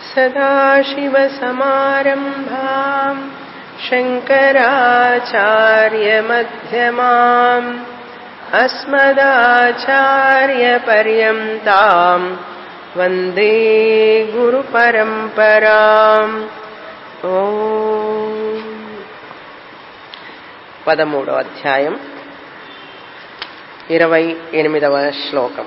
सदाशिवसमारम्भाम् शङ्कराचार्यमध्यमाम् अस्मदाचार्यपर्यन्ताम् वन्दे గురుపరంపరాం ఓ పదమూడో అధ్యాయం ఇరవై ఎనిమిదవ శ్లోకం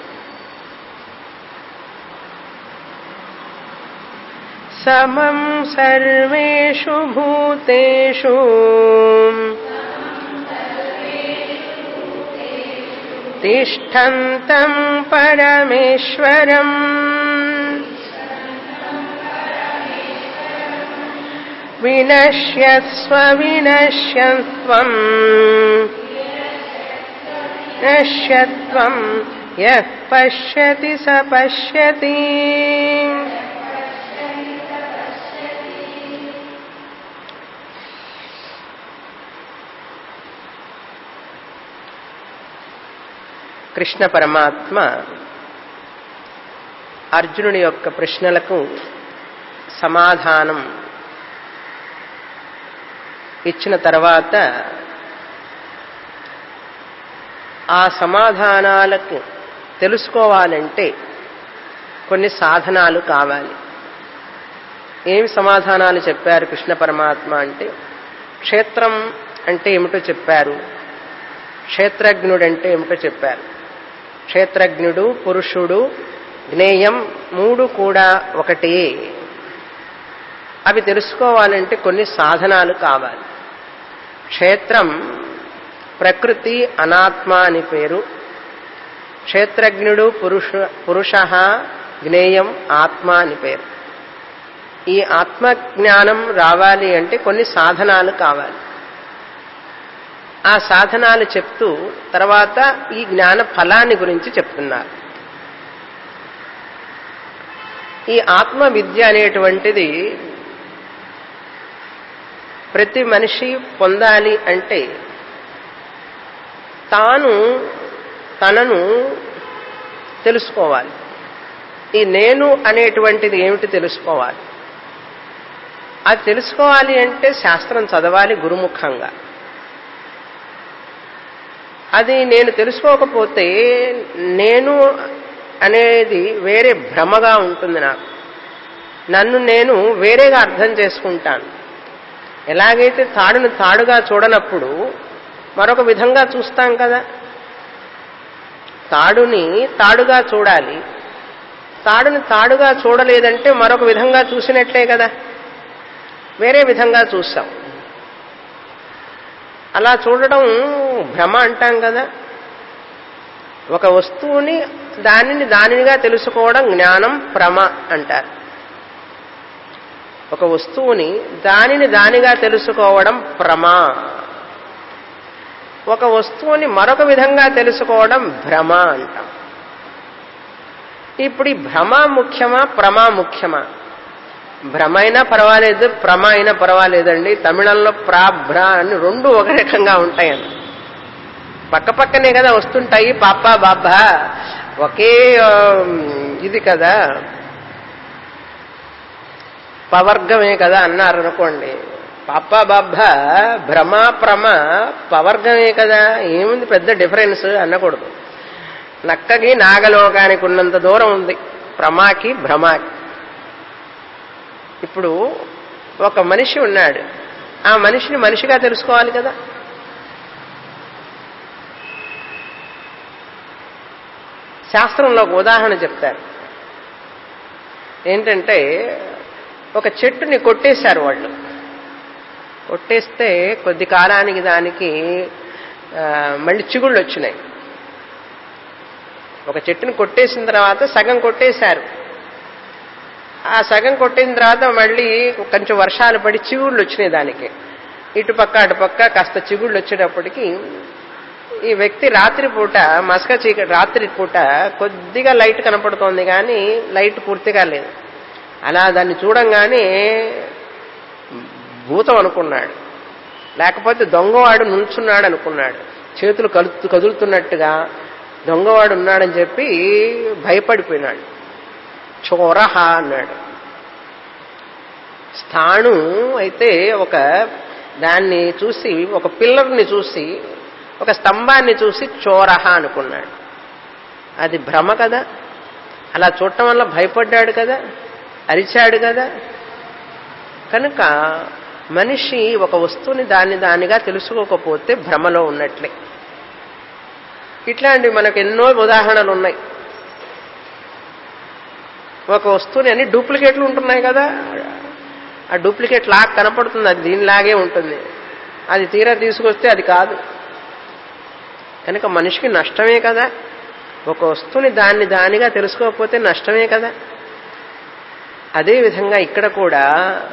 సమం సర్వేషు భూతేషు తిష్టంతం పరమేశ్వరం వినశ్యస్వ వినశ్యత్వం నశ్యత్వం యః పశ్యతి స పశ్యతి కృష్ణ పరమాత్మ అర్జునుడి యొక్క ప్రశ్నలకు సమాధానం ఇచ్చిన తర్వాత ఆ సమాధానాలకు తెలుసుకోవాలంటే కొన్ని సాధనాలు కావాలి ఏమి సమాధానాలు చెప్పారు కృష్ణ పరమాత్మ అంటే క్షేత్రం అంటే ఏమిటో చెప్పారు క్షేత్రజ్ఞుడంటే ఏమిటో చెప్పారు క్షేత్రజ్ఞుడు పురుషుడు జ్ఞేయం మూడు కూడా ఒకటే అవి తెలుసుకోవాలంటే కొన్ని సాధనాలు కావాలి క్షేత్రం ప్రకృతి అనాత్మ అని పేరు క్షేత్రజ్ఞుడు పురుష పురుష జ్ఞేయం ఆత్మ అని పేరు ఈ ఆత్మజ్ఞానం రావాలి అంటే కొన్ని సాధనాలు కావాలి ఆ సాధనాలు చెప్తూ తర్వాత ఈ జ్ఞాన ఫలాన్ని గురించి చెప్తున్నారు ఈ ఆత్మ విద్య అనేటువంటిది ప్రతి మనిషి పొందాలి అంటే తాను తనను తెలుసుకోవాలి ఈ నేను అనేటువంటిది ఏమిటి తెలుసుకోవాలి అది తెలుసుకోవాలి అంటే శాస్త్రం చదవాలి గురుముఖంగా అది నేను తెలుసుకోకపోతే నేను అనేది వేరే భ్రమగా ఉంటుంది నాకు నన్ను నేను వేరేగా అర్థం చేసుకుంటాను ఎలాగైతే తాడును తాడుగా చూడనప్పుడు మరొక విధంగా చూస్తాం కదా తాడుని తాడుగా చూడాలి తాడుని తాడుగా చూడలేదంటే మరొక విధంగా చూసినట్లే కదా వేరే విధంగా చూస్తాం అలా చూడడం భ్రమ అంటాం కదా ఒక వస్తువుని దానిని దానినిగా తెలుసుకోవడం జ్ఞానం ప్రమ అంటారు ఒక వస్తువుని దానిని దానిగా తెలుసుకోవడం ప్రమా ఒక వస్తువుని మరొక విధంగా తెలుసుకోవడం భ్రమ అంటాం ఇప్పుడు ఈ భ్రమ ముఖ్యమా ప్రమా ముఖ్యమా భ్రమ అయినా పర్వాలేదు ప్రమ అయినా పర్వాలేదండి తమిళంలో ప్రా భ్ర అని రెండు ఒక రకంగా ఉంటాయని పక్క పక్కనే కదా వస్తుంటాయి పాప బాబా ఒకే ఇది కదా పవర్గమే కదా అన్నారు అనుకోండి పాప బాబ భ్రమ ప్రమ పవర్గమే కదా ఏముంది పెద్ద డిఫరెన్స్ అనకూడదు నక్కకి నాగలోకానికి ఉన్నంత దూరం ఉంది ప్రమాకి భ్రమాకి ఇప్పుడు ఒక మనిషి ఉన్నాడు ఆ మనిషిని మనిషిగా తెలుసుకోవాలి కదా శాస్త్రంలో ఒక ఉదాహరణ చెప్తారు ఏంటంటే ఒక చెట్టుని కొట్టేశారు వాళ్ళు కొట్టేస్తే కొద్ది కాలానికి దానికి మళ్ళీ చిగుళ్ళు వచ్చినాయి ఒక చెట్టుని కొట్టేసిన తర్వాత సగం కొట్టేశారు ఆ సగం కొట్టిన తర్వాత మళ్ళీ కొంచెం వర్షాలు పడి చిగుళ్ళు వచ్చినాయి దానికి ఇటుపక్క అటుపక్క కాస్త చిగుళ్ళు వచ్చేటప్పటికి ఈ వ్యక్తి రాత్రిపూట మసక చీకటి రాత్రి పూట కొద్దిగా లైట్ కనపడుతోంది కానీ లైట్ పూర్తిగా లేదు అలా దాన్ని చూడంగానే భూతం అనుకున్నాడు లేకపోతే దొంగవాడు నుంచున్నాడు అనుకున్నాడు చేతులు కలుతు కదులుతున్నట్టుగా దొంగవాడు ఉన్నాడని చెప్పి భయపడిపోయినాడు చోరహ అన్నాడు స్థాణు అయితే ఒక దాన్ని చూసి ఒక పిల్లర్ని చూసి ఒక స్తంభాన్ని చూసి చోరహ అనుకున్నాడు అది భ్రమ కదా అలా చూడటం వల్ల భయపడ్డాడు కదా అరిచాడు కదా కనుక మనిషి ఒక వస్తువుని దాన్ని దానిగా తెలుసుకోకపోతే భ్రమలో ఉన్నట్లే ఇట్లాంటి మనకు ఎన్నో ఉదాహరణలు ఉన్నాయి ఒక వస్తువుని అన్ని డూప్లికేట్లు ఉంటున్నాయి కదా ఆ డూప్లికేట్ లాగా కనపడుతుంది అది దీనిలాగే ఉంటుంది అది తీరా తీసుకొస్తే అది కాదు కనుక మనిషికి నష్టమే కదా ఒక వస్తువుని దాన్ని దానిగా తెలుసుకోకపోతే నష్టమే కదా అదేవిధంగా ఇక్కడ కూడా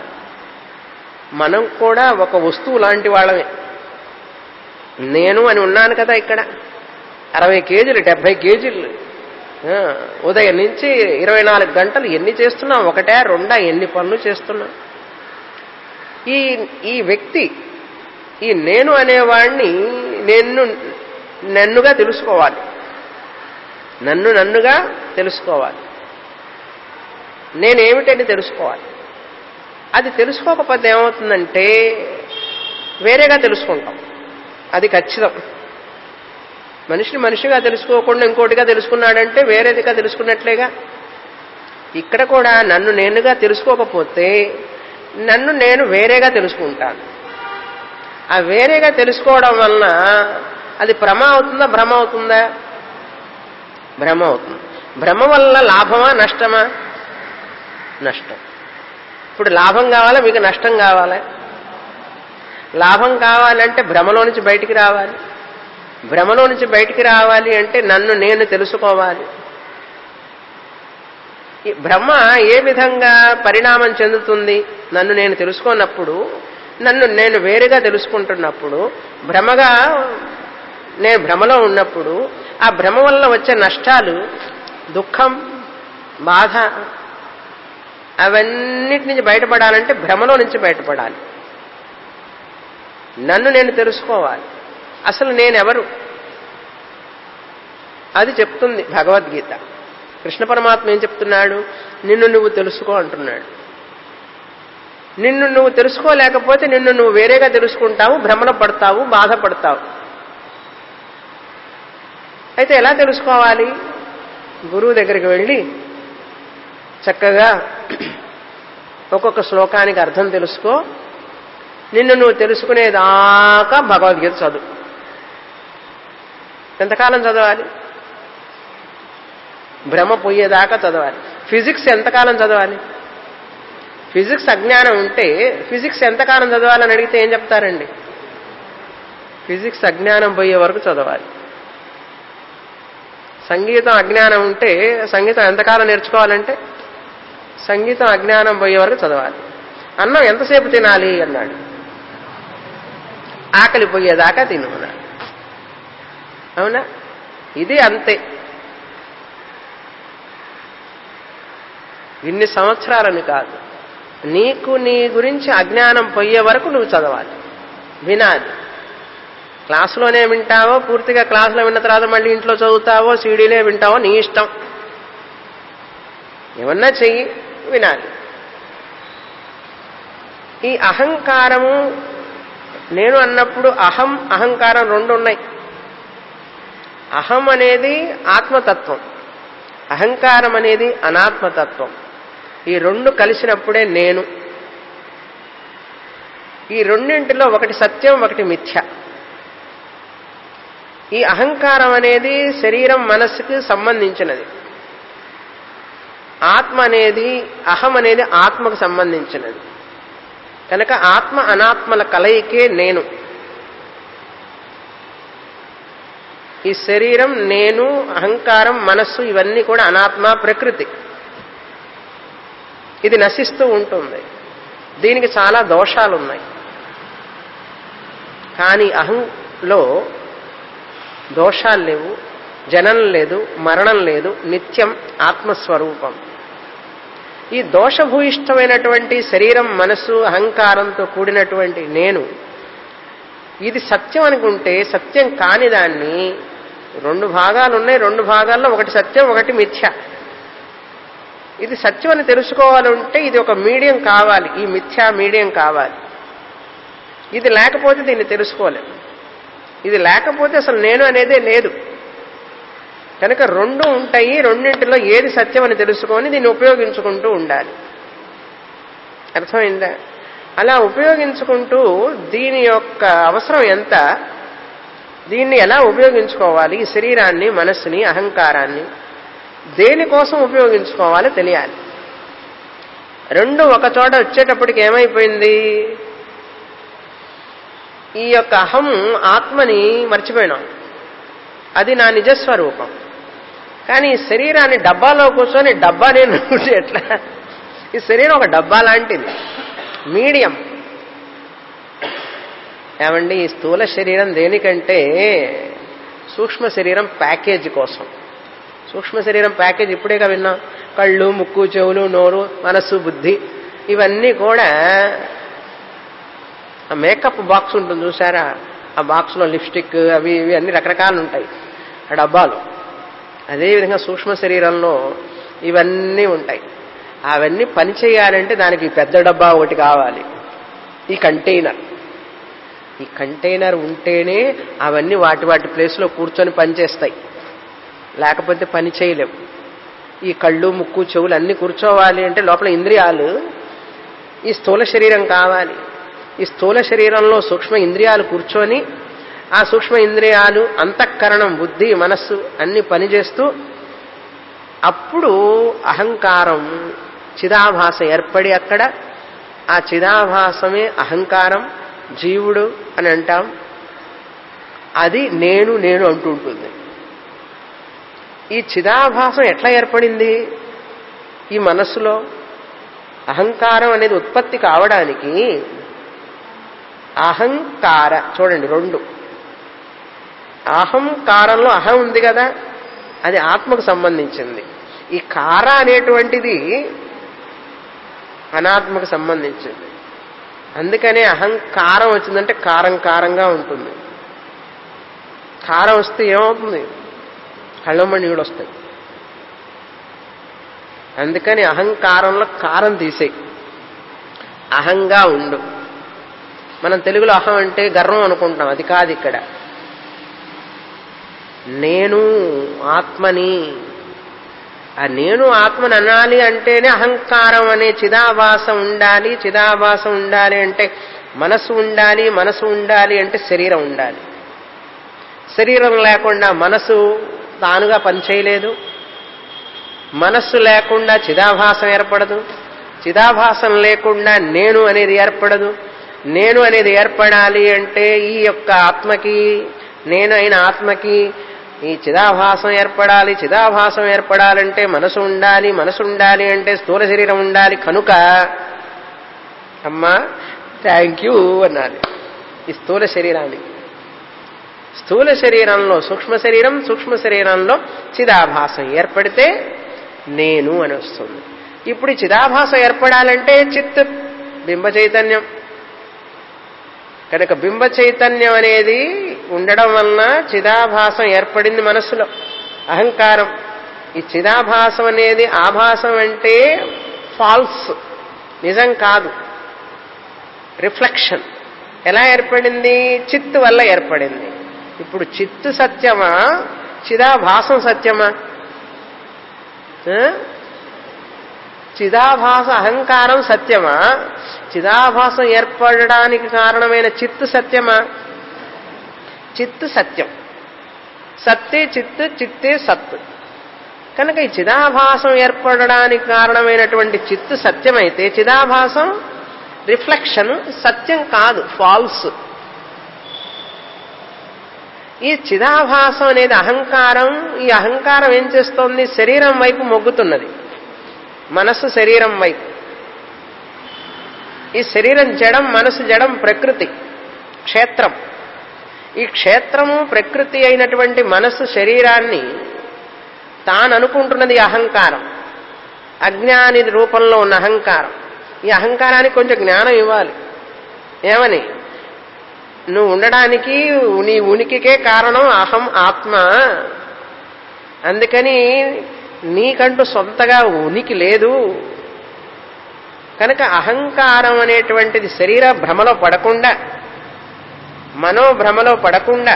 మనం కూడా ఒక వస్తువు లాంటి వాళ్ళమే నేను అని ఉన్నాను కదా ఇక్కడ అరవై కేజీలు డెబ్బై కేజీలు ఆ, ఉదయం నుంచి ఇరవై నాలుగు గంటలు ఎన్ని చేస్తున్నాం ఒకటే రెండా ఎన్ని పనులు చేస్తున్నాం ఈ ఈ వ్యక్తి ఈ నేను అనేవాడిని నేను నన్నుగా తెలుసుకోవాలి నన్ను నన్నుగా తెలుసుకోవాలి నేనేమిటని తెలుసుకోవాలి అది తెలుసుకోకపోతే ఏమవుతుందంటే వేరేగా తెలుసుకుంటాం అది ఖచ్చితం మనిషిని మనిషిగా తెలుసుకోకుండా ఇంకోటిగా తెలుసుకున్నాడంటే వేరేదిగా తెలుసుకున్నట్లేగా ఇక్కడ కూడా నన్ను నేనుగా తెలుసుకోకపోతే నన్ను నేను వేరేగా తెలుసుకుంటాను ఆ వేరేగా తెలుసుకోవడం వలన అది భ్రమ అవుతుందా భ్రమ అవుతుందా భ్రమ అవుతుంది భ్రమ వల్ల లాభమా నష్టమా నష్టం ఇప్పుడు లాభం కావాలా మీకు నష్టం కావాలా లాభం కావాలంటే భ్రమలో నుంచి బయటికి రావాలి భ్రమలో నుంచి బయటికి రావాలి అంటే నన్ను నేను తెలుసుకోవాలి ఈ భ్రమ ఏ విధంగా పరిణామం చెందుతుంది నన్ను నేను తెలుసుకున్నప్పుడు నన్ను నేను వేరుగా తెలుసుకుంటున్నప్పుడు భ్రమగా నేను భ్రమలో ఉన్నప్పుడు ఆ భ్రమ వల్ల వచ్చే నష్టాలు దుఃఖం బాధ అవన్నిటి నుంచి బయటపడాలంటే భ్రమలో నుంచి బయటపడాలి నన్ను నేను తెలుసుకోవాలి అసలు నేనెవరు అది చెప్తుంది భగవద్గీత కృష్ణ పరమాత్మ ఏం చెప్తున్నాడు నిన్ను నువ్వు తెలుసుకో అంటున్నాడు నిన్ను నువ్వు తెలుసుకోలేకపోతే నిన్ను నువ్వు వేరేగా తెలుసుకుంటావు భ్రమలో పడతావు బాధపడతావు అయితే ఎలా తెలుసుకోవాలి గురువు దగ్గరికి వెళ్ళి చక్కగా ఒక్కొక్క శ్లోకానికి అర్థం తెలుసుకో నిన్ను నువ్వు తెలుసుకునేదాకా భగవద్గీత చదువు ఎంతకాలం చదవాలి భ్రమ పోయేదాకా చదవాలి ఫిజిక్స్ ఎంతకాలం చదవాలి ఫిజిక్స్ అజ్ఞానం ఉంటే ఫిజిక్స్ ఎంతకాలం చదవాలని అడిగితే ఏం చెప్తారండి ఫిజిక్స్ అజ్ఞానం పోయే వరకు చదవాలి సంగీతం అజ్ఞానం ఉంటే సంగీతం ఎంతకాలం నేర్చుకోవాలంటే సంగీతం అజ్ఞానం పోయే వరకు చదవాలి అన్నం ఎంతసేపు తినాలి అన్నాడు ఆకలి పోయేదాకా తిను అన్నాడు అవునా ఇది అంతే ఇన్ని సంవత్సరాలని కాదు నీకు నీ గురించి అజ్ఞానం పోయే వరకు నువ్వు చదవాలి వినాలి క్లాసులోనే వింటావో పూర్తిగా క్లాసులో విన్న తర్వాత మళ్ళీ ఇంట్లో చదువుతావో సీడీలే వింటావో నీ ఇష్టం ఏమన్నా చెయ్యి వినాలి ఈ అహంకారము నేను అన్నప్పుడు అహం అహంకారం రెండు ఉన్నాయి అహం అనేది ఆత్మతత్వం అహంకారం అనేది అనాత్మతత్వం ఈ రెండు కలిసినప్పుడే నేను ఈ రెండింటిలో ఒకటి సత్యం ఒకటి మిథ్య ఈ అహంకారం అనేది శరీరం మనస్సుకి సంబంధించినది ఆత్మ అనేది అహం అనేది ఆత్మకు సంబంధించినది కనుక ఆత్మ అనాత్మల కలయికే నేను ఈ శరీరం నేను అహంకారం మనస్సు ఇవన్నీ కూడా అనాత్మ ప్రకృతి ఇది నశిస్తూ ఉంటుంది దీనికి చాలా దోషాలు ఉన్నాయి కానీ అహంలో దోషాలు లేవు జనం లేదు మరణం లేదు నిత్యం ఆత్మస్వరూపం ఈ దోషభూయిష్టమైనటువంటి శరీరం మనసు అహంకారంతో కూడినటువంటి నేను ఇది సత్యం అనుకుంటే సత్యం కాని దాన్ని రెండు భాగాలు ఉన్నాయి రెండు భాగాల్లో ఒకటి సత్యం ఒకటి మిథ్య ఇది సత్యం అని తెలుసుకోవాలంటే ఇది ఒక మీడియం కావాలి ఈ మిథ్యా మీడియం కావాలి ఇది లేకపోతే దీన్ని తెలుసుకోలేం ఇది లేకపోతే అసలు నేను అనేదే లేదు కనుక రెండు ఉంటాయి రెండింటిలో ఏది సత్యం అని తెలుసుకొని దీన్ని ఉపయోగించుకుంటూ ఉండాలి అర్థమైందా అలా ఉపయోగించుకుంటూ దీని యొక్క అవసరం ఎంత దీన్ని ఎలా ఉపయోగించుకోవాలి ఈ శరీరాన్ని మనస్సుని అహంకారాన్ని దేనికోసం ఉపయోగించుకోవాలో తెలియాలి రెండు ఒక చోట వచ్చేటప్పటికి ఏమైపోయింది ఈ యొక్క అహం ఆత్మని మర్చిపోయినాం అది నా నిజస్వరూపం కానీ ఈ శరీరాన్ని డబ్బాలో కూర్చొని డబ్బా నేను అనుకుంటే ఎట్లా ఈ శరీరం ఒక డబ్బా లాంటిది మీడియం ఏమండి ఈ స్థూల శరీరం దేనికంటే సూక్ష్మ శరీరం ప్యాకేజ్ కోసం సూక్ష్మ శరీరం ప్యాకేజ్ ఇప్పుడేగా విన్నాం కళ్ళు ముక్కు చెవులు నోరు మనస్సు బుద్ధి ఇవన్నీ కూడా ఆ మేకప్ బాక్స్ ఉంటుంది చూసారా ఆ బాక్స్లో లిప్స్టిక్ అవి ఇవి అన్ని రకరకాలు ఉంటాయి ఆ డబ్బాలు అదేవిధంగా సూక్ష్మ శరీరంలో ఇవన్నీ ఉంటాయి అవన్నీ పని చేయాలంటే దానికి పెద్ద డబ్బా ఒకటి కావాలి ఈ కంటైనర్ ఈ కంటైనర్ ఉంటేనే అవన్నీ వాటి వాటి ప్లేస్లో కూర్చొని పనిచేస్తాయి లేకపోతే పని చేయలేవు ఈ కళ్ళు ముక్కు చెవులు అన్ని కూర్చోవాలి అంటే లోపల ఇంద్రియాలు ఈ స్థూల శరీరం కావాలి ఈ స్థూల శరీరంలో సూక్ష్మ ఇంద్రియాలు కూర్చొని ఆ సూక్ష్మ ఇంద్రియాలు అంతఃకరణం బుద్ధి మనస్సు అన్ని పనిచేస్తూ అప్పుడు అహంకారం చిదాభాస ఏర్పడి అక్కడ ఆ చిదాభాసమే అహంకారం జీవుడు అని అంటాం అది నేను నేను అంటుంటుంది ఈ చిదాభాసం ఎట్లా ఏర్పడింది ఈ మనస్సులో అహంకారం అనేది ఉత్పత్తి కావడానికి అహంకార చూడండి రెండు అహంకారంలో అహం ఉంది కదా అది ఆత్మకు సంబంధించింది ఈ కార అనేటువంటిది అనాత్మకు సంబంధించింది అందుకనే అహంకారం వచ్చిందంటే కారం కారంగా ఉంటుంది కారం వస్తే ఏమవుతుంది కళ్ళమ్మ నీళ్ళు వస్తాయి అందుకని అహంకారంలో కారం తీసేయి అహంగా ఉండు మనం తెలుగులో అహం అంటే గర్వం అనుకుంటాం అది కాదు ఇక్కడ నేను ఆత్మని ఆ నేను ఆత్మని అనాలి అంటేనే అహంకారం అనే చిదాభాసం ఉండాలి చిదాభాసం ఉండాలి అంటే మనసు ఉండాలి మనసు ఉండాలి అంటే శరీరం ఉండాలి శరీరం లేకుండా మనసు తానుగా పనిచేయలేదు మనస్సు లేకుండా చిదాభాసం ఏర్పడదు చిదాభాసం లేకుండా నేను అనేది ఏర్పడదు నేను అనేది ఏర్పడాలి అంటే ఈ యొక్క ఆత్మకి నేను అయిన ఆత్మకి ఈ చిదాభాసం ఏర్పడాలి చిదాభాసం ఏర్పడాలంటే మనసు ఉండాలి మనసు ఉండాలి అంటే స్థూల శరీరం ఉండాలి కనుక అమ్మా థ్యాంక్ యూ అన్నారు ఈ స్థూల శరీరానికి స్థూల శరీరంలో సూక్ష్మ శరీరం సూక్ష్మ శరీరంలో చిదాభాసం ఏర్పడితే నేను అని వస్తుంది ఇప్పుడు ఈ చిదాభాసం ఏర్పడాలంటే చిత్ బింబ చైతన్యం కనుక బింబ చైతన్యం అనేది ఉండడం వలన చిదాభాసం ఏర్పడింది మనస్సులో అహంకారం ఈ చిదాభాసం అనేది ఆభాసం అంటే ఫాల్స్ నిజం కాదు రిఫ్లెక్షన్ ఎలా ఏర్పడింది చిత్తు వల్ల ఏర్పడింది ఇప్పుడు చిత్తు సత్యమా చిదాభాసం సత్యమా ఆ? చిదాభాస అహంకారం సత్యమా చిదాభాసం ఏర్పడడానికి కారణమైన చిత్తు సత్యమా చిత్తు సత్యం సత్తే చిత్తు చిత్తే సత్ కనుక ఈ చిదాభాసం ఏర్పడడానికి కారణమైనటువంటి చిత్తు సత్యమైతే చిదాభాసం రిఫ్లెక్షన్ సత్యం కాదు ఫాల్స్ ఈ చిదాభాసం అనేది అహంకారం ఈ అహంకారం ఏం చేస్తోంది శరీరం వైపు మొగ్గుతున్నది మనస్సు శరీరం వైపు ఈ శరీరం జడం మనసు జడం ప్రకృతి క్షేత్రం ఈ క్షేత్రము ప్రకృతి అయినటువంటి మనస్సు శరీరాన్ని తాను అనుకుంటున్నది అహంకారం అజ్ఞాని రూపంలో ఉన్న అహంకారం ఈ అహంకారానికి కొంచెం జ్ఞానం ఇవ్వాలి ఏమని నువ్వు ఉండడానికి నీ ఉనికికే కారణం అహం ఆత్మ అందుకని నీకంటూ సొంతగా ఉనికి లేదు కనుక అహంకారం అనేటువంటిది శరీర భ్రమలో పడకుండా మనోభ్రమలో పడకుండా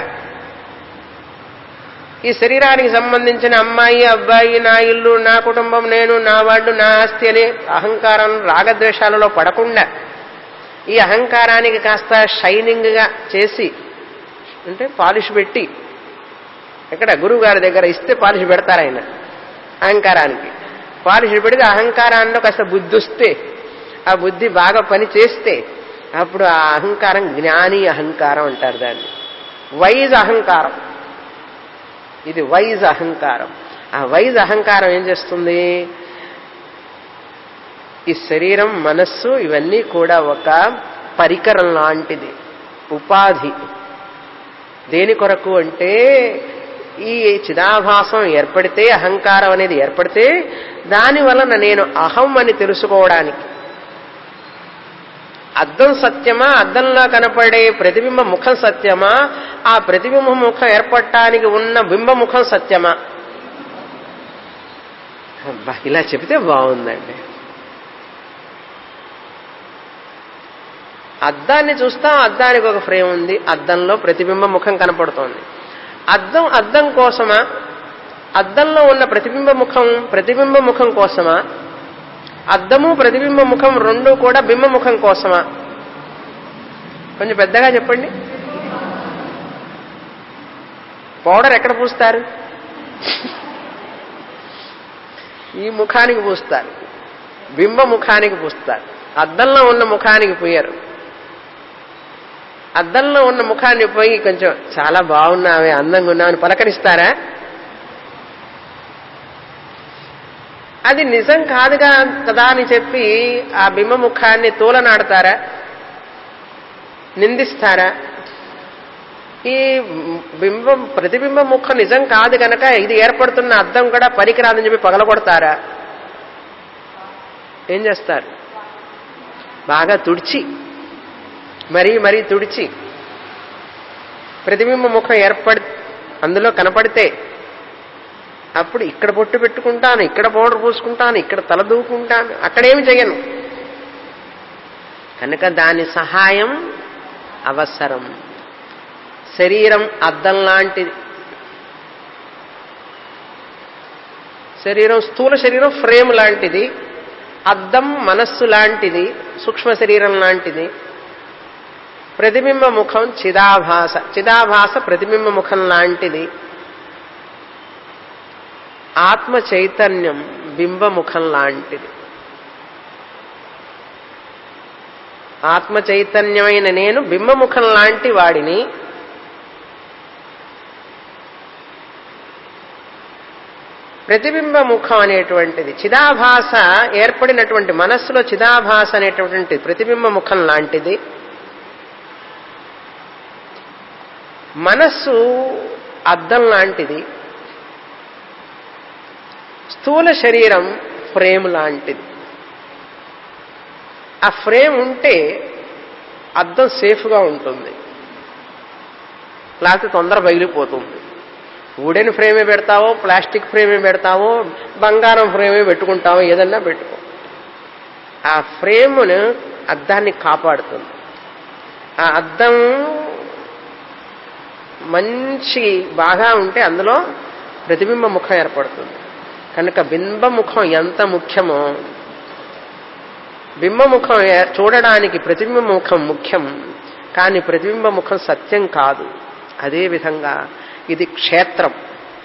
ఈ శరీరానికి సంబంధించిన అమ్మాయి అబ్బాయి నా ఇల్లు నా కుటుంబం నేను నా వాళ్ళు నా ఆస్తి అనే అహంకారం రాగద్వేషాలలో పడకుండా ఈ అహంకారానికి కాస్త షైనింగ్గా చేసి అంటే పాలిష్ పెట్టి ఎక్కడ గురువు గారి దగ్గర ఇస్తే పాలిష్ పెడతారు ఆయన అహంకారానికి పాలిష్ పెడితే అహంకారాల్లో కాస్త బుద్ధి వస్తే ఆ బుద్ధి బాగా పని చేస్తే అప్పుడు ఆ అహంకారం జ్ఞాని అహంకారం అంటారు దాన్ని వైజ్ అహంకారం ఇది వైజ్ అహంకారం ఆ వైజ్ అహంకారం ఏం చేస్తుంది ఈ శరీరం మనస్సు ఇవన్నీ కూడా ఒక పరికరం లాంటిది ఉపాధి దేని కొరకు అంటే ఈ చిదాభాసం ఏర్పడితే అహంకారం అనేది ఏర్పడితే దాని వలన నేను అహం అని తెలుసుకోవడానికి అద్దం సత్యమా అద్దంలో కనపడే ప్రతిబింబ ముఖం సత్యమా ఆ ప్రతిబింబ ముఖం ఏర్పడటానికి ఉన్న బింబ ముఖం సత్యమా అబ్బా ఇలా చెబితే బాగుందండి అద్దాన్ని చూస్తాం అద్దానికి ఒక ఫ్రేమ్ ఉంది అద్దంలో ప్రతిబింబ ముఖం కనపడుతోంది అద్దం అద్దం కోసమా అద్దంలో ఉన్న ప్రతిబింబ ముఖం ప్రతిబింబ ముఖం కోసమా అద్దము ప్రతిబింబ ముఖం రెండు కూడా బింబ ముఖం కోసమా కొంచెం పెద్దగా చెప్పండి పౌడర్ ఎక్కడ పూస్తారు ఈ ముఖానికి పూస్తారు బింబ ముఖానికి పూస్తారు అద్దంలో ఉన్న ముఖానికి పూయరు అద్దంలో ఉన్న ముఖాన్ని పోయి కొంచెం చాలా బాగున్నావే అందంగా ఉన్నావని పలకరిస్తారా అది నిజం కాదుగా కదా అని చెప్పి ఆ బింబ ముఖాన్ని తూలనాడతారా నిందిస్తారా ఈ బింబం ప్రతిబింబ ముఖం నిజం కాదు గనక ఇది ఏర్పడుతున్న అద్దం కూడా పనికిరాదని చెప్పి పగలగొడతారా ఏం చేస్తారు బాగా తుడిచి మరీ మరీ తుడిచి ప్రతిబింబ ముఖం ఏర్పడి అందులో కనపడితే అప్పుడు ఇక్కడ పొట్టు పెట్టుకుంటాను ఇక్కడ పౌడర్ పూసుకుంటాను ఇక్కడ తల దూకుంటాను అక్కడేమి చేయను కనుక దాని సహాయం అవసరం శరీరం అద్దం లాంటిది శరీరం స్థూల శరీరం ఫ్రేమ్ లాంటిది అద్దం మనస్సు లాంటిది సూక్ష్మ శరీరం లాంటిది ప్రతిబింబ ముఖం చిదాభాస చిదాభాస ప్రతిబింబ ముఖం లాంటిది ఆత్మ చైతన్యం బింబముఖం లాంటిది ఆత్మ చైతన్యమైన నేను బింబముఖం లాంటి వాడిని ప్రతిబింబ ముఖం అనేటువంటిది చిదాభాస ఏర్పడినటువంటి మనస్సులో చిదాభాస అనేటువంటి ప్రతిబింబ ముఖం లాంటిది మనస్సు అద్దం లాంటిది స్థూల శరీరం ఫ్రేమ్ లాంటిది ఆ ఫ్రేమ్ ఉంటే అద్దం సేఫ్గా ఉంటుంది లేకపోతే తొందర పగిలిపోతుంది వుడెన్ ఫ్రేమే పెడతావో ప్లాస్టిక్ ఫ్రేమే పెడతావో బంగారం ఫ్రేమే పెట్టుకుంటావో ఏదన్నా పెట్టుకో ఆ ఫ్రేమ్ను అద్దాన్ని కాపాడుతుంది ఆ అద్దం మంచి బాగా ఉంటే అందులో ప్రతిబింబ ముఖం ఏర్పడుతుంది కనుక బింబముఖం ఎంత ముఖ్యమో బింబముఖం చూడడానికి ప్రతిబింబ ముఖం ముఖ్యం కానీ ప్రతిబింబ ముఖం సత్యం కాదు అదేవిధంగా ఇది క్షేత్రం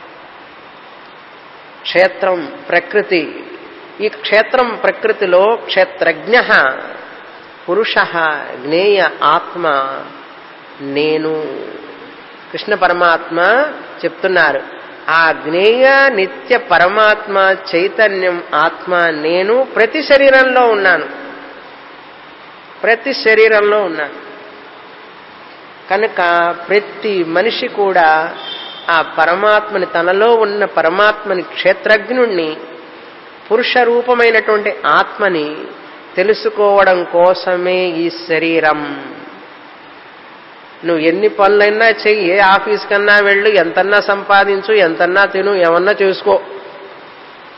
క్షేత్రం ప్రకృతి ఈ క్షేత్రం ప్రకృతిలో క్షేత్రజ్ఞ పురుష జ్ఞేయ ఆత్మ నేను కృష్ణ పరమాత్మ చెప్తున్నారు ఆ జ్ఞేయ నిత్య పరమాత్మ చైతన్యం ఆత్మ నేను ప్రతి శరీరంలో ఉన్నాను ప్రతి శరీరంలో ఉన్నాను కనుక ప్రతి మనిషి కూడా ఆ పరమాత్మని తనలో ఉన్న పరమాత్మని క్షేత్రజ్ఞుణ్ణి పురుష రూపమైనటువంటి ఆత్మని తెలుసుకోవడం కోసమే ఈ శరీరం నువ్వు ఎన్ని పనులైనా చెయ్యి ఏ ఆఫీస్ కన్నా వెళ్ళు ఎంతన్నా సంపాదించు ఎంతన్నా తిను ఏమన్నా చేసుకో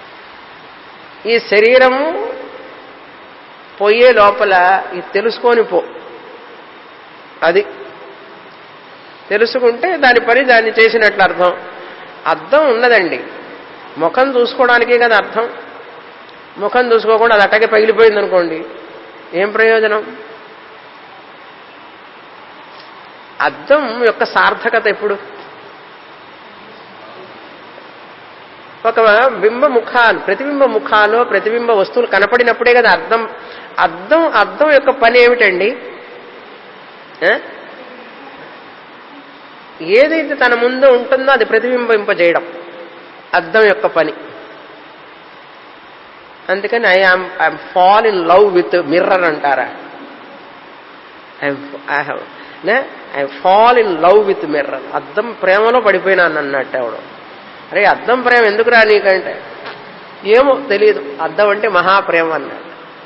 ఈ శరీరం పోయే లోపల ఇది తెలుసుకొని పో అది తెలుసుకుంటే దాని పని దాన్ని చేసినట్లు అర్థం అర్థం ఉన్నదండి ముఖం చూసుకోవడానికే కదా అర్థం ముఖం చూసుకోకుండా అది అట్టగే పగిలిపోయింది అనుకోండి ఏం ప్రయోజనం అర్థం యొక్క సార్థకత ఎప్పుడు ఒక బింబ ముఖాలు ప్రతిబింబ ముఖాలు ప్రతిబింబ వస్తువులు కనపడినప్పుడే కదా అర్థం అర్థం అర్థం యొక్క పని ఏమిటండి ఆ? ఏదైతే తన ముందు ఉంటుందో అది ప్రతిబింబింపజేయడం అర్థం యొక్క పని అందుకని I am I'm fall in love with mirror అంటారా I fall in love with mirror అద్దం ప్రేమలో పడిపోయినాను అన్నట్టు ఎవడు అరే అద్దం ప్రేమ ఎందుకురా నీకంటే ఏమో తెలియదు అద్దం అంటే మహాప్రేమ అన్నాడు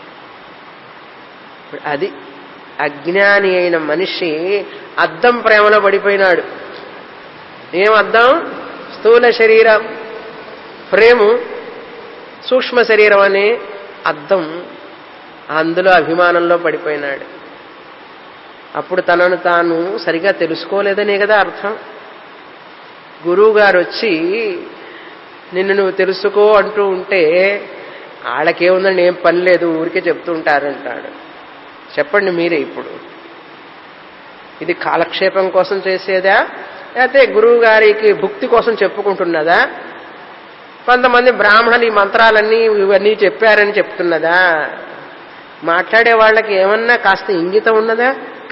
అది అజ్ఞాని అయిన మనిషి అద్దం ప్రేమలో పడిపోయినాడు ఏం అద్దం స్థూల శరీరం ప్రేము సూక్ష్మ శరీరం అనే అద్దం అందులో అభిమానంలో పడిపోయినాడు అప్పుడు తనను తాను సరిగా తెలుసుకోలేదనే కదా అర్థం గురువు గారు వచ్చి నిన్ను నువ్వు తెలుసుకో అంటూ ఉంటే వాళ్ళకేముందండి ఏం పని లేదు ఊరికే చెప్తూ ఉంటారంటాడు చెప్పండి మీరే ఇప్పుడు ఇది కాలక్షేపం కోసం చేసేదా లేకపోతే గురువు గారికి భుక్తి కోసం చెప్పుకుంటున్నదా కొంతమంది బ్రాహ్మణులు ఈ మంత్రాలన్నీ ఇవన్నీ చెప్పారని చెప్తున్నదా మాట్లాడే వాళ్ళకి ఏమన్నా కాస్త ఇంగితం ఉన్నదా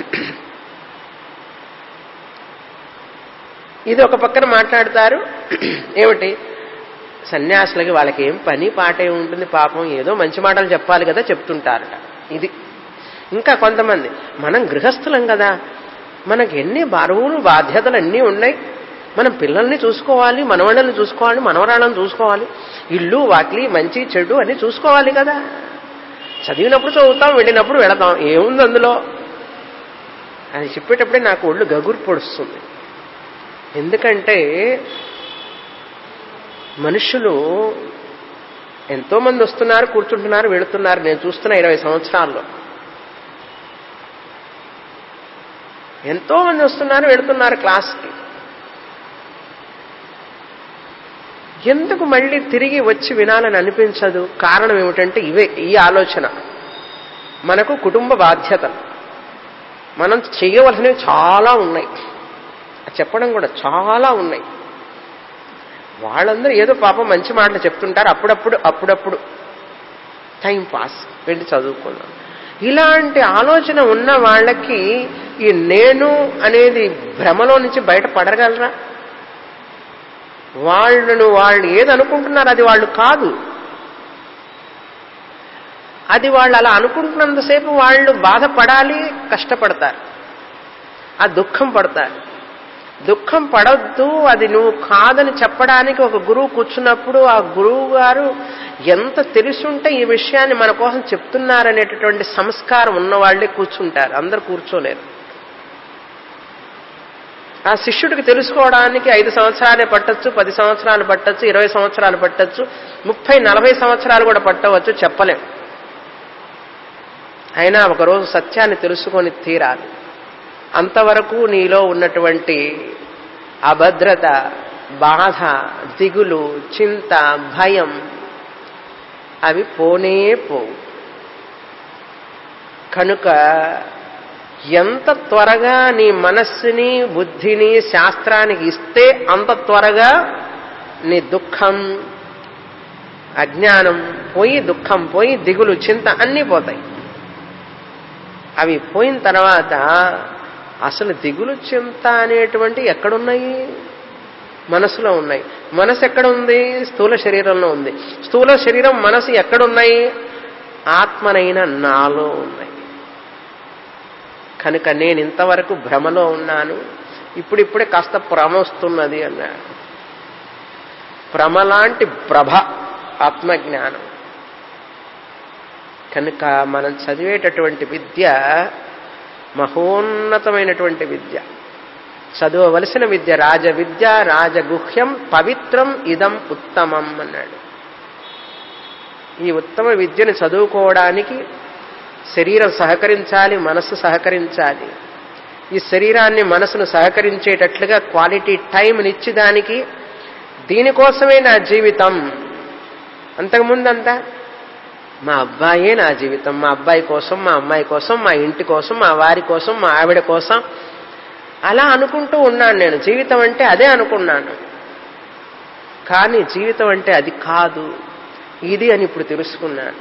ఇది ఒక పక్కన మాట్లాడతారు ఏమిటి సన్యాసులకి వాళ్ళకి ఏం పని పాట ఏమి ఉంటుంది పాపం ఏదో మంచి మాటలు చెప్పాలి కదా చెప్తుంటారట ఇది ఇంకా కొంతమంది మనం గృహస్థులం కదా మనకి ఎన్ని బరువులు బాధ్యతలు అన్నీ ఉన్నాయి మనం పిల్లల్ని చూసుకోవాలి మనవళ్ళని చూసుకోవాలి మనవరాళ్ళని చూసుకోవాలి ఇల్లు వాకిలి మంచి చెడు అన్ని చూసుకోవాలి కదా చదివినప్పుడు చదువుతాం వెళ్ళినప్పుడు వెళతాం ఏముంది అందులో అది చెప్పేటప్పుడే నాకు ఒళ్ళు గగురు పొడుస్తుంది ఎందుకంటే మనుషులు ఎంతో మంది వస్తున్నారు కూర్చుంటున్నారు వెళుతున్నారు నేను చూస్తున్నా ఇరవై సంవత్సరాల్లో ఎంతో మంది వస్తున్నారు వెళుతున్నారు క్లాస్కి ఎందుకు మళ్ళీ తిరిగి వచ్చి వినాలని అనిపించదు కారణం ఏమిటంటే ఇవే ఈ ఆలోచన మనకు కుటుంబ బాధ్యతలు మనం చేయవలసినవి చాలా ఉన్నాయి చెప్పడం కూడా చాలా ఉన్నాయి వాళ్ళందరూ ఏదో పాపం మంచి మాటలు చెప్తుంటారు అప్పుడప్పుడు అప్పుడప్పుడు టైం పాస్ వెళ్ళి చదువుకున్నాం ఇలాంటి ఆలోచన ఉన్న వాళ్ళకి ఈ నేను అనేది భ్రమలో నుంచి బయట పడగలరా వాళ్ళను వాళ్ళు ఏది అనుకుంటున్నారు అది వాళ్ళు కాదు అది వాళ్ళు అలా అనుకుంటున్నంతసేపు వాళ్ళు బాధపడాలి కష్టపడతారు ఆ దుఃఖం పడతారు దుఃఖం పడొద్దు అది నువ్వు కాదని చెప్పడానికి ఒక గురువు కూర్చున్నప్పుడు ఆ గురువు గారు ఎంత తెలుసుంటే ఈ విషయాన్ని మన కోసం చెప్తున్నారనేటటువంటి సంస్కారం ఉన్న వాళ్ళే కూర్చుంటారు అందరు కూర్చోలేరు ఆ శిష్యుడికి తెలుసుకోవడానికి ఐదు సంవత్సరాలే పట్టచ్చు పది సంవత్సరాలు పట్టచ్చు ఇరవై సంవత్సరాలు పట్టచ్చు ముప్పై నలభై సంవత్సరాలు కూడా పట్టవచ్చు చెప్పలేం అయినా ఒకరోజు సత్యాన్ని తెలుసుకొని తీరాలి అంతవరకు నీలో ఉన్నటువంటి అభద్రత బాధ దిగులు చింత భయం అవి పోనే పోవు కనుక ఎంత త్వరగా నీ మనస్సుని బుద్ధిని శాస్త్రానికి ఇస్తే అంత త్వరగా నీ దుఃఖం అజ్ఞానం పోయి దుఃఖం పోయి దిగులు చింత అన్నీ పోతాయి అవి పోయిన తర్వాత అసలు దిగులు చింత అనేటువంటి ఎక్కడున్నాయి మనసులో ఉన్నాయి మనసు ఎక్కడ ఉంది స్థూల శరీరంలో ఉంది స్థూల శరీరం మనసు ఎక్కడున్నాయి ఆత్మనైన నాలో ఉన్నాయి కనుక నేను ఇంతవరకు భ్రమలో ఉన్నాను ఇప్పుడిప్పుడే కాస్త భ్రమ వస్తున్నది అన్నాడు భ్రమలాంటి ప్రభ ఆత్మజ్ఞానం కనుక మనం చదివేటటువంటి విద్య మహోన్నతమైనటువంటి విద్య చదవవలసిన విద్య రాజ విద్య రాజగుహ్యం పవిత్రం ఇదం ఉత్తమం అన్నాడు ఈ ఉత్తమ విద్యను చదువుకోవడానికి శరీరం సహకరించాలి మనస్సు సహకరించాలి ఈ శరీరాన్ని మనసును సహకరించేటట్లుగా క్వాలిటీ టైంనిచ్చి దానికి దీనికోసమే నా జీవితం అంతకుముందంతా మా అబ్బాయే నా జీవితం మా అబ్బాయి కోసం మా అమ్మాయి కోసం మా ఇంటి కోసం మా వారి కోసం మా ఆవిడ కోసం అలా అనుకుంటూ ఉన్నాను నేను జీవితం అంటే అదే అనుకున్నాను కానీ జీవితం అంటే అది కాదు ఇది అని ఇప్పుడు తెలుసుకున్నాను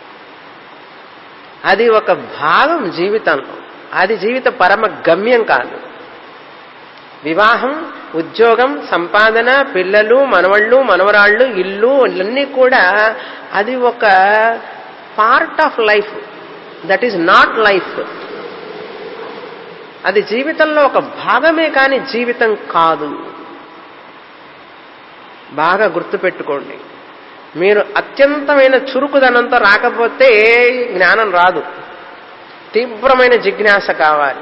అది ఒక భాగం జీవితంలో అది జీవిత పరమ గమ్యం కాదు వివాహం ఉద్యోగం సంపాదన పిల్లలు మనవళ్ళు మనవరాళ్ళు ఇల్లు ఇవన్నీ కూడా అది ఒక part of life that is not life అది జీవితంలో ఒక భాగమే కానీ జీవితం కాదు బాగా గుర్తుపెట్టుకోండి మీరు అత్యంతమైన చురుకుదనంతో రాకపోతే జ్ఞానం రాదు తీవ్రమైన జిజ్ఞాస కావాలి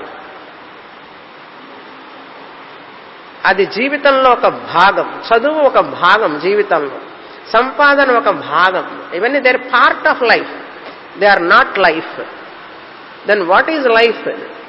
అది జీవితంలో ఒక భాగం చదువు ఒక భాగం జీవితంలో సంపాదన ఒక భాగం ఇవన్నీ they are part of life they are not life then what is life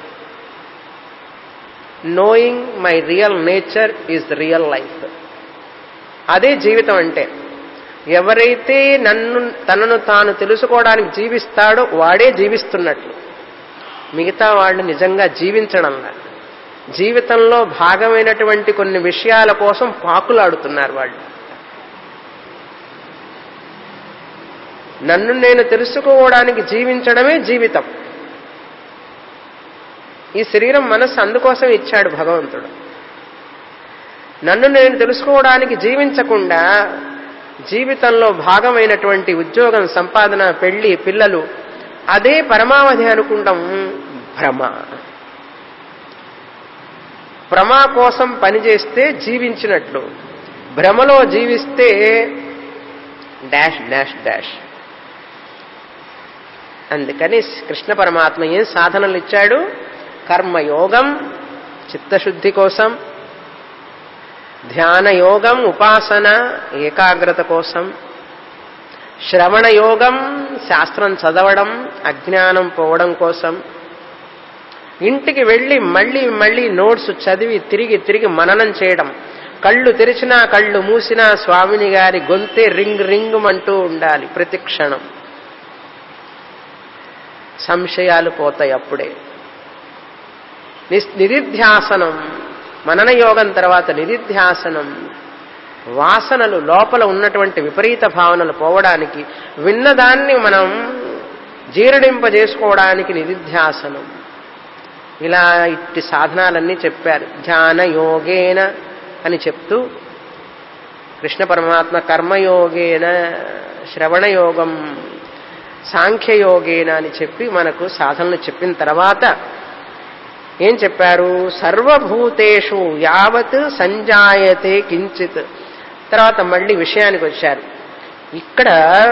knowing my real nature is real life అదే జీవితం అంటే ఎవరైతే నన్ను తనను తాను తెలుసుకోవడానికి జీవిస్తాడో వాడే జీవిస్తున్నట్లు మిగతా వాళ్ళు నిజంగా జీవించడంలా జీవితంలో భాగమైనటువంటి కొన్ని విషయాల కోసం పాకులాడుతున్నారు వాళ్ళు నన్ను నేను తెలుసుకోవడానికి జీవించడమే జీవితం ఈ శరీరం మనస్సు అందుకోసం ఇచ్చాడు భగవంతుడు నన్ను నేను తెలుసుకోవడానికి జీవించకుండా జీవితంలో భాగమైనటువంటి ఉద్యోగం సంపాదన పెళ్లి పిల్లలు అదే పరమావధి అనుకుంటాం భ్రమ భ్రమ కోసం పనిచేస్తే జీవించినట్లు భ్రమలో జీవిస్తే డాష్ డాష్ డాష్ అందుకని కృష్ణ పరమాత్మ ఏం సాధనలు ఇచ్చాడు కర్మయోగం చిత్తశుద్ధి కోసం ధ్యాన యోగం ఉపాసన ఏకాగ్రత కోసం శ్రవణ యోగం శాస్త్రం చదవడం అజ్ఞానం పోవడం కోసం ఇంటికి వెళ్ళి మళ్ళీ మళ్ళీ నోట్స్ చదివి తిరిగి తిరిగి మననం చేయడం కళ్ళు తెరిచినా కళ్ళు మూసినా స్వామిని గారి గొంతే రింగ్ రింగ్ అంటూ ఉండాలి ప్రతి క్షణం సంశయాలు పోతాయి అప్పుడే నిధిధ్యాసనం మనన యోగం తర్వాత నిధిధ్యాసనం వాసనలు లోపల ఉన్నటువంటి విపరీత భావనలు పోవడానికి విన్నదాన్ని మనం జీర్ణింపజేసుకోవడానికి నిధిధ్యాసనం ఇలా ఇట్టి సాధనాలన్నీ చెప్పారు ధ్యాన యోగేన అని చెప్తూ కృష్ణ పరమాత్మ కర్మయోగేన శ్రవణయోగం సాంఖ్యయోగేన అని చెప్పి మనకు సాధనలు చెప్పిన తర్వాత ఏం చెప్పారు సర్వభూతేషు యావత్ సంజాయతే కించిత్ తర్వాత మళ్ళీ విషయానికి వచ్చారు ఇక్కడ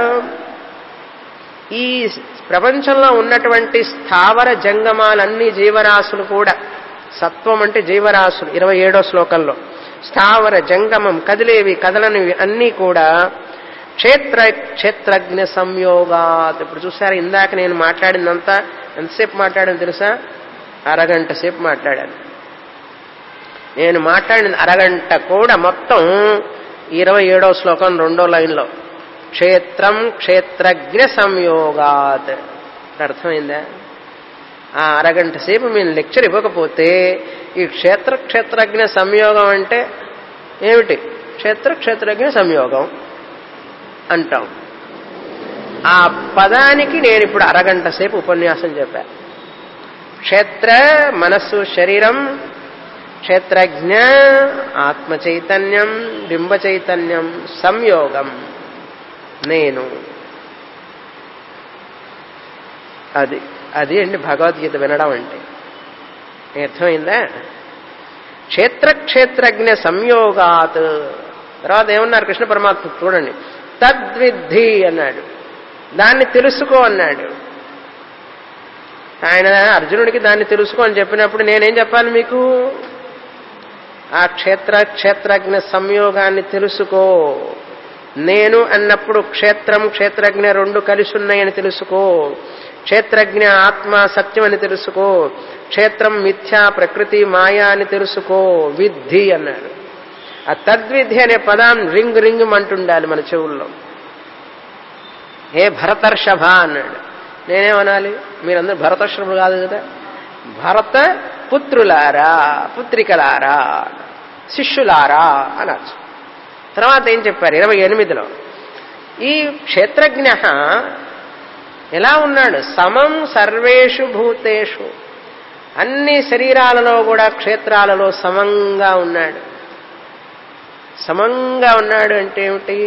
ఈ ప్రపంచంలో ఉన్నటువంటి స్థావర జంగమాలన్నీ జీవరాశులు కూడా సత్వం అంటే జీవరాశులు ఇరవై ఏడో శ్లోకంలో స్థావర జంగమం కదిలేవి కదలనివి అన్నీ కూడా క్షేత్ర క్షేత్రజ్ఞ సంయోగాత్ ఇప్పుడు చూసారా ఇందాక నేను మాట్లాడిందంతా ఎంతసేపు మాట్లాడాను తెలుసా అరగంట సేపు మాట్లాడాను నేను మాట్లాడిన అరగంట కూడా మొత్తం ఇరవై ఏడవ శ్లోకం రెండో లైన్లో క్షేత్రం క్షేత్రజ్ఞ సంయోగాత్ అర్థమైందా ఆ అరగంట సేపు మేము లెక్చర్ ఇవ్వకపోతే ఈ క్షేత్ర క్షేత్రజ్ఞ సంయోగం అంటే ఏమిటి క్షేత్ర క్షేత్రజ్ఞ సంయోగం అంటాం ఆ పదానికి నేను ఇప్పుడు అరగంట సేపు ఉపన్యాసం చెప్పాను క్షేత్ర మనస్సు శరీరం క్షేత్రజ్ఞ ఆత్మ చైతన్యం బింబ చైతన్యం సంయోగం నేను అది అది అండి భగవద్గీత వినడం అంటే అర్థమైందా క్షేత్ర క్షేత్రజ్ఞ సంయోగాత్ తర్వాత ఏమన్నారు కృష్ణ పరమాత్మ చూడండి తద్విద్ధి అన్నాడు దాన్ని తెలుసుకో అన్నాడు ఆయన అర్జునుడికి దాన్ని తెలుసుకో అని చెప్పినప్పుడు నేనేం చెప్పాలి మీకు ఆ క్షేత్ర క్షేత్రజ్ఞ సంయోగాన్ని తెలుసుకో నేను అన్నప్పుడు క్షేత్రం క్షేత్రజ్ఞ రెండు కలిసి ఉన్నాయని తెలుసుకో క్షేత్రజ్ఞ ఆత్మ సత్యం అని తెలుసుకో క్షేత్రం మిథ్యా ప్రకృతి మాయా అని తెలుసుకో విద్ధి అన్నాడు ఆ తద్విధి అనే పదాన్ని రింగ్ రింగ్ అంటుండాలి మన చెవుల్లో హే భరతర్షభ అన్నాడు నేనేమనాలి మీరందరూ భరతర్షభులు కాదు కదా భరత పుత్రులారా పుత్రికలారా శిష్యులారా అనొచ్చు తర్వాత ఏం చెప్పారు ఇరవై ఎనిమిదిలో ఈ క్షేత్రజ్ఞ ఎలా ఉన్నాడు సమం సర్వేషు భూతేషు అన్ని శరీరాలలో కూడా క్షేత్రాలలో సమంగా ఉన్నాడు సమంగా ఉన్నాడు అంటే ఏమిటి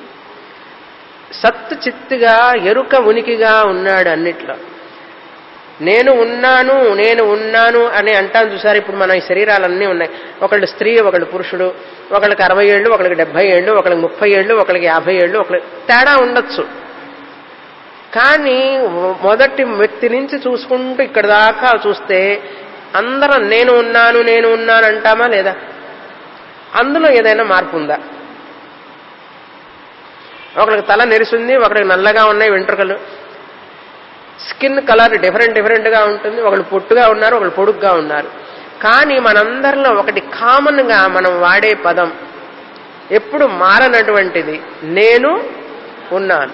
సత్తు చిత్తుగా ఎరుక ఉనికిగా ఉన్నాడు అన్నిట్లో నేను ఉన్నాను నేను ఉన్నాను అని అంటాను చూసారు ఇప్పుడు మన ఈ శరీరాలన్నీ ఉన్నాయి ఒకళ్ళు స్త్రీ ఒకళ్ళు పురుషుడు ఒకళ్ళకి అరవై ఏళ్ళు ఒకళ్ళకి డెబ్బై ఏళ్ళు ఒకళ్ళకి ముప్పై ఏళ్ళు ఒకళ్ళకి యాభై ఏళ్ళు ఒకళ్ళకి తేడా ఉండొచ్చు కానీ మొదటి వ్యక్తి నుంచి చూసుకుంటూ ఇక్కడ దాకా చూస్తే అందరం నేను ఉన్నాను నేను ఉన్నాను అంటామా లేదా అందులో ఏదైనా మార్పు ఉందా ఒకరికి తల నెరిసింది ఒకరికి నల్లగా ఉన్నాయి వెంట్రుకలు స్కిన్ కలర్ డిఫరెంట్ డిఫరెంట్గా ఉంటుంది ఒకళ్ళు పొట్టుగా ఉన్నారు ఒకళ్ళు పొడుగ్గా ఉన్నారు కానీ మనందరిలో ఒకటి కామన్గా మనం వాడే పదం ఎప్పుడు మారనటువంటిది నేను ఉన్నాను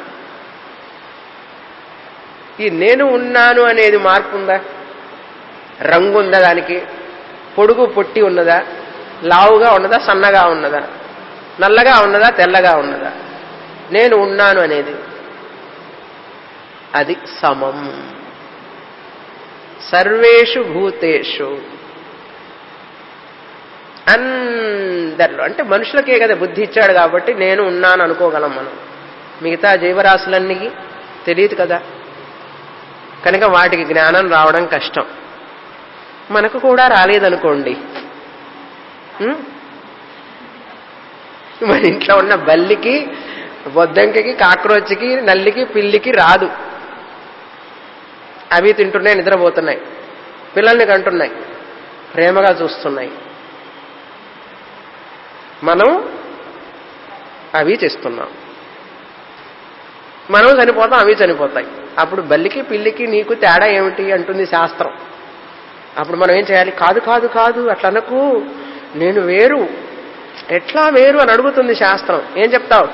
ఈ నేను ఉన్నాను అనేది మార్పు ఉందా రంగు ఉందా దానికి పొడుగు పొట్టి ఉన్నదా లావుగా ఉన్నదా సన్నగా ఉన్నదా నల్లగా ఉన్నదా తెల్లగా ఉన్నదా నేను ఉన్నాను అనేది అది సమం సర్వేషు భూతేషు అందరిలో అంటే మనుషులకే కదా బుద్ధి ఇచ్చాడు కాబట్టి నేను ఉన్నాను అనుకోగలం మనం మిగతా జీవరాశులన్నీ తెలియదు కదా కనుక వాటికి జ్ఞానం రావడం కష్టం మనకు కూడా రాలేదనుకోండి ఉం? మన ఇంట్లో ఉన్న బల్లికి బొద్దంకికి కాక్రోచ్కి నల్లికి పిల్లికి రాదు అవి తింటున్నాయి నిద్రపోతున్నాయి పిల్లల్ని కంటున్నాయి ప్రేమగా చూస్తున్నాయి మనం అవి చేస్తున్నాం మనం చనిపోతాం అవి చనిపోతాయి అప్పుడు బల్లికి పిల్లికి నీకు తేడా ఏమిటి అంటుంది శాస్త్రం అప్పుడు మనం ఏం చేయాలి కాదు కాదు కాదు అట్లా అనకు నేను వేరు ఎట్లా వేరు అని అడుగుతుంది శాస్త్రం ఏం చెప్తావు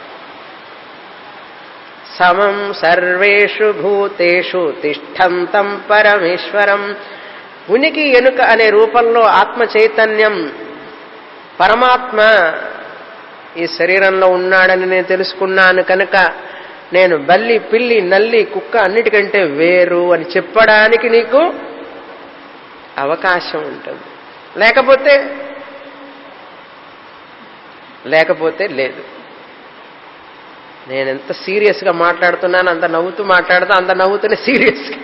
సమం సర్వేషు భూతేషు తిష్టంతం పరమేశ్వరం ఉనికి ఎనుక అనే రూపంలో ఆత్మ చైతన్యం పరమాత్మ ఈ శరీరంలో ఉన్నాడని నేను తెలుసుకున్నాను కనుక నేను బల్లి పిల్లి నల్లి కుక్క అన్నిటికంటే వేరు అని చెప్పడానికి నీకు అవకాశం ఉంటుంది లేకపోతే లేకపోతే లేదు నేను ఎంత సీరియస్గా మాట్లాడుతున్నాను అంత నవ్వుతూ మాట్లాడుతా అంత నవ్వుతూనే సీరియస్గా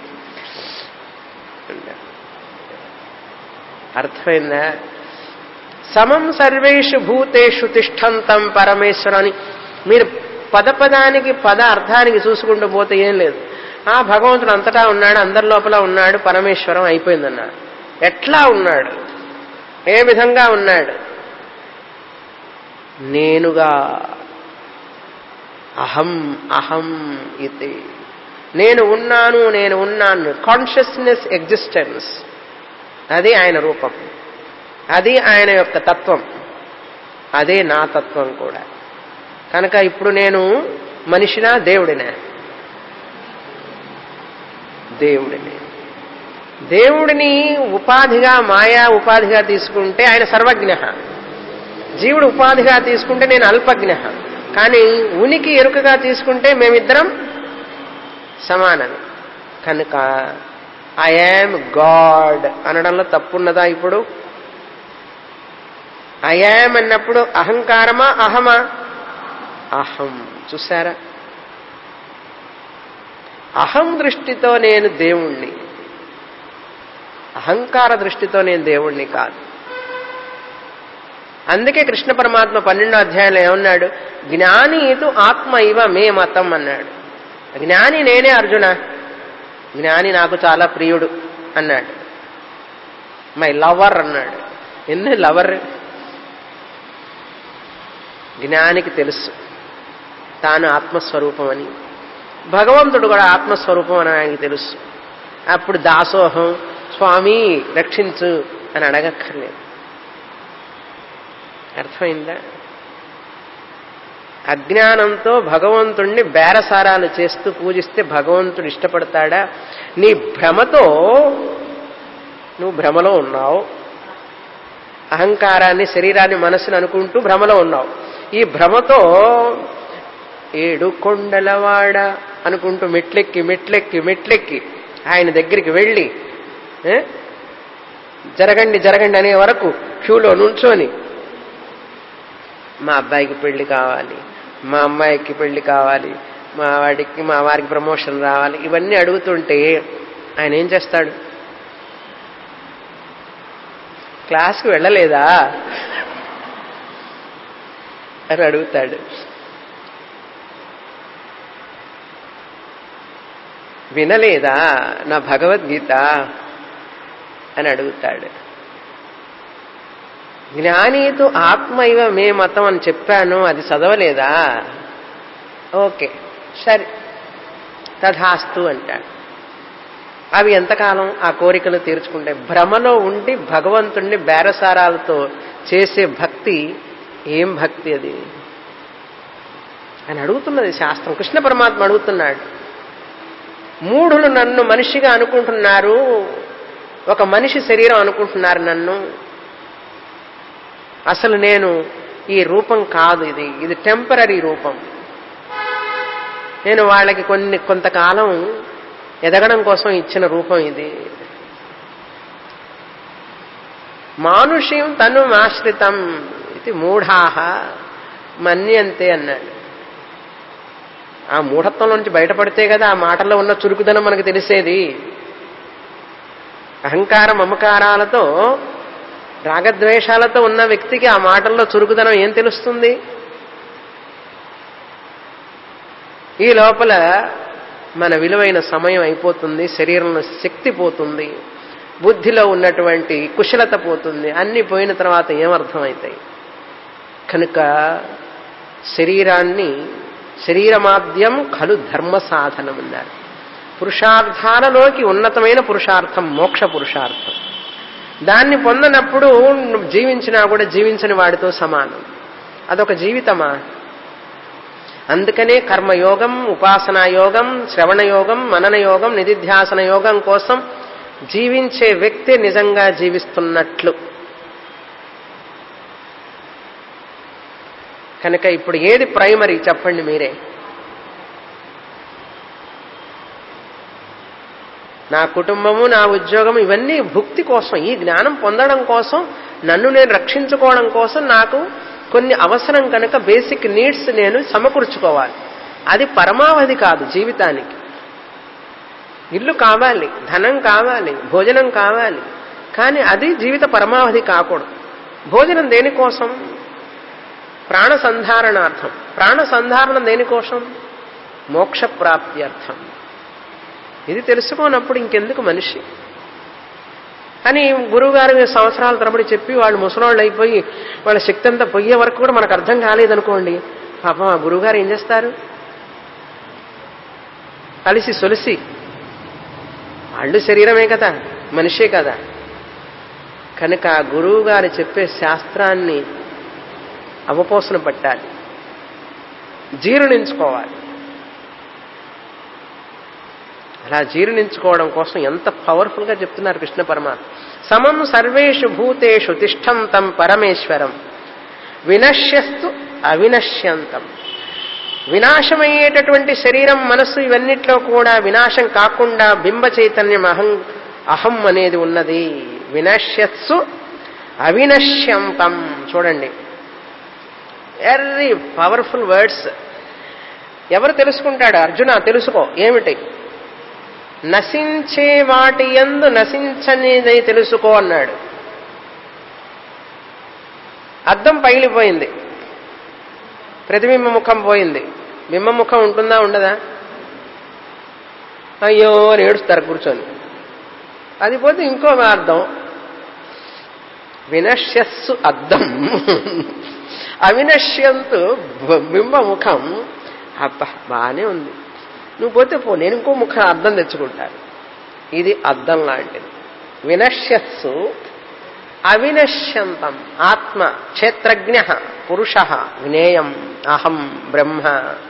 అర్థమైందా సమం సర్వేషు భూతేషు తిష్టంతం పరమేశ్వరాన్ని మీరు పదపదానికి పద అర్థానికి చూసుకుంటూ పోతే ఏం లేదు ఆ భగవంతుడు అంతటా ఉన్నాడు అందరి లోపల ఉన్నాడు పరమేశ్వరం అయిపోయిందన్నాడు ఎట్లా ఉన్నాడు ఏ విధంగా ఉన్నాడు నేనుగా అహం అహం ఇది నేను ఉన్నాను నేను ఉన్నాను కాన్షియస్నెస్ ఎగ్జిస్టెన్స్ అది ఆయన రూపం అది ఆయన యొక్క తత్వం అదే నా తత్వం కూడా కనుక ఇప్పుడు నేను మనిషినా దేవుడినా దేవుడిని దేవుడిని ఉపాధిగా మాయా ఉపాధిగా తీసుకుంటే ఆయన సర్వజ్ఞ జీవుడు ఉపాధిగా తీసుకుంటే నేను అల్పజ్ఞ కానీ ఉనికి ఎరుకగా తీసుకుంటే మేమిద్దరం సమానమే కనుక ఐ యామ్ గాడ్ అనడంలో తప్పున్నదా ఇప్పుడు ఐ యామ్ అన్నప్పుడు అహంకారమా అహమా అహం చూసారా అహం దృష్టితో నేను దేవుణ్ణి అహంకార దృష్టితో నేను దేవుణ్ణి కాదు అందుకే కృష్ణ పరమాత్మ పన్నెండో అధ్యాయంలో ఏమన్నాడు జ్ఞానీతు ఆత్మ ఇవ మే మతం అన్నాడు జ్ఞాని నేనే అర్జున జ్ఞాని నాకు చాలా ప్రియుడు అన్నాడు మై లవర్ అన్నాడు ఎన్ని లవర్ జ్ఞానికి తెలుసు తాను ఆత్మస్వరూపం అని భగవంతుడు కూడా ఆత్మస్వరూపం అని ఆయనకి తెలుసు అప్పుడు దాసోహం స్వామి రక్షించు అని అడగక్కర్లేదు అర్థమైందా అజ్ఞానంతో భగవంతుణ్ణి బేరసారాలు చేస్తూ పూజిస్తే భగవంతుడు ఇష్టపడతాడా నీ భ్రమతో నువ్వు భ్రమలో ఉన్నావు అహంకారాన్ని శరీరాన్ని మనసుని అనుకుంటూ భ్రమలో ఉన్నావు ఈ భ్రమతో ఏడు కొండలవాడ అనుకుంటూ మెట్లెక్కి మెట్లెక్కి మెట్లెక్కి ఆయన దగ్గరికి వెళ్ళి ఏ? జరగండి జరగండి అనే వరకు క్యూలో నుంచొని మా అబ్బాయికి పెళ్లి కావాలి మా అమ్మాయికి పెళ్లి కావాలి మా వాడికి మా వారికి ప్రమోషన్ రావాలి ఇవన్నీ అడుగుతుంటే ఆయన ఏం చేస్తాడు క్లాస్కి వెళ్ళలేదా అని అడుగుతాడు వినలేదా నా భగవద్గీత అని అడుగుతాడు జ్ఞానీతో ఆత్మ ఇవ మే మతం అని చెప్పాను అది చదవలేదా ఓకే సరే తథాస్తు అంటాడు అవి ఎంతకాలం ఆ కోరికలు తీర్చుకుంటే భ్రమలో ఉండి భగవంతుణ్ణి బేరసారాలతో చేసే భక్తి ఏం భక్తి అది అని అడుగుతున్నది శాస్త్రం కృష్ణ పరమాత్మ అడుగుతున్నాడు మూఢులు నన్ను మనిషిగా అనుకుంటున్నారు ఒక మనిషి శరీరం అనుకుంటున్నారు నన్ను అసలు నేను ఈ రూపం కాదు ఇది ఇది టెంపరీ రూపం నేను వాళ్ళకి కొన్ని కొంతకాలం ఎదగడం కోసం ఇచ్చిన రూపం ఇది మానుష్యం తను ఆశ్రితం ఇది మూఢాహ మన్యంతే అన్నాడు ఆ మూఢత్వం నుంచి బయటపడితే కదా ఆ మాటల్లో ఉన్న చురుకుదనం మనకు తెలిసేది అహంకార మమకారాలతో రాగద్వేషాలతో ఉన్న వ్యక్తికి ఆ మాటల్లో చురుకుదనం ఏం తెలుస్తుంది ఈ లోపల మన విలువైన సమయం అయిపోతుంది శరీరంలో శక్తి పోతుంది బుద్ధిలో ఉన్నటువంటి కుశలత పోతుంది అన్ని పోయిన తర్వాత ఏమర్థమవుతాయి కనుక శరీరాన్ని శరీరమాద్యం ఖలు ధర్మ సాధనం అన్నారు పురుషార్థాలలోకి ఉన్నతమైన పురుషార్థం మోక్ష పురుషార్థం దాన్ని పొందనప్పుడు నువ్వు జీవించినా కూడా జీవించని వాడితో సమానం అదొక జీవితమా అందుకనే కర్మయోగం ఉపాసనా యోగం శ్రవణ యోగం మనన యోగం నిధిధ్యాసన యోగం కోసం జీవించే వ్యక్తి నిజంగా జీవిస్తున్నట్లు కనుక ఇప్పుడు ఏది ప్రైమరీ చెప్పండి మీరే నా కుటుంబము నా ఉద్యోగం ఇవన్నీ భుక్తి కోసం ఈ జ్ఞానం పొందడం కోసం నన్ను నేను రక్షించుకోవడం కోసం నాకు కొన్ని అవసరం కనుక బేసిక్ నీడ్స్ నేను సమకూర్చుకోవాలి అది పరమావధి కాదు జీవితానికి ఇల్లు కావాలి ధనం కావాలి భోజనం కావాలి కానీ అది జీవిత పరమావధి కాకూడదు భోజనం దేనికోసం ప్రాణ సంధారణార్థం ప్రాణ సంధారణం దేనికోసం మోక్ష ప్రాప్త్యర్థం ఇది తెలుసుకోనప్పుడు ఇంకెందుకు మనిషి అని గురువుగారు సంవత్సరాల తరబడి చెప్పి వాళ్ళు ముసలాళ్ళు అయిపోయి వాళ్ళ శక్తి అంతా పోయే వరకు కూడా మనకు అర్థం కాలేదనుకోండి పాపం ఆ గురువుగారు ఏం చేస్తారు కలిసి సొలిసి వాళ్ళు శరీరమే కదా మనిషే కదా కనుక ఆ గురువు గారు చెప్పే శాస్త్రాన్ని అవపోసన పట్టాలి జీర్ణించుకోవాలి అలా జీర్ణించుకోవడం కోసం ఎంత పవర్ఫుల్ గా చెప్తున్నారు కృష్ణ పరమాత్మ సమం సర్వేషు భూతేషు తిష్టం తం పరమేశ్వరం వినశ్యస్తు అవినశ్యంతం వినాశమయ్యేటటువంటి శరీరం మనస్సు ఇవన్నిట్లో కూడా వినాశం కాకుండా బింబ చైతన్యం అహం అహం అనేది ఉన్నది వినశ్యత్సు అవినశ్యంతం చూడండి వెరీ పవర్ఫుల్ వర్డ్స్ ఎవరు తెలుసుకుంటాడు అర్జున తెలుసుకో ఏమిటి నశించే వాటి ఎందు నశించనిదై తెలుసుకో అన్నాడు అద్దం పగిలిపోయింది ప్రతిబింబ ముఖం పోయింది బింబ ముఖం ఉంటుందా ఉండదా అయ్యో అని ఏడుస్తారు కూర్చొని అది పోతే ఇంకో అర్థం వినశ్యస్సు అద్దం అవినశ్యంతు బింబముఖం అబ్బా బాగానే ఉంది నువ్వు పోతే పో నేను ఇంకో ముఖం అద్దం తెచ్చుకుంటాను ఇది అద్దం లాంటిది వినశ్యత్సు అవినశ్యంతం ఆత్మ క్షేత్రజ్ఞ పురుష వినేయం అహం బ్రహ్మ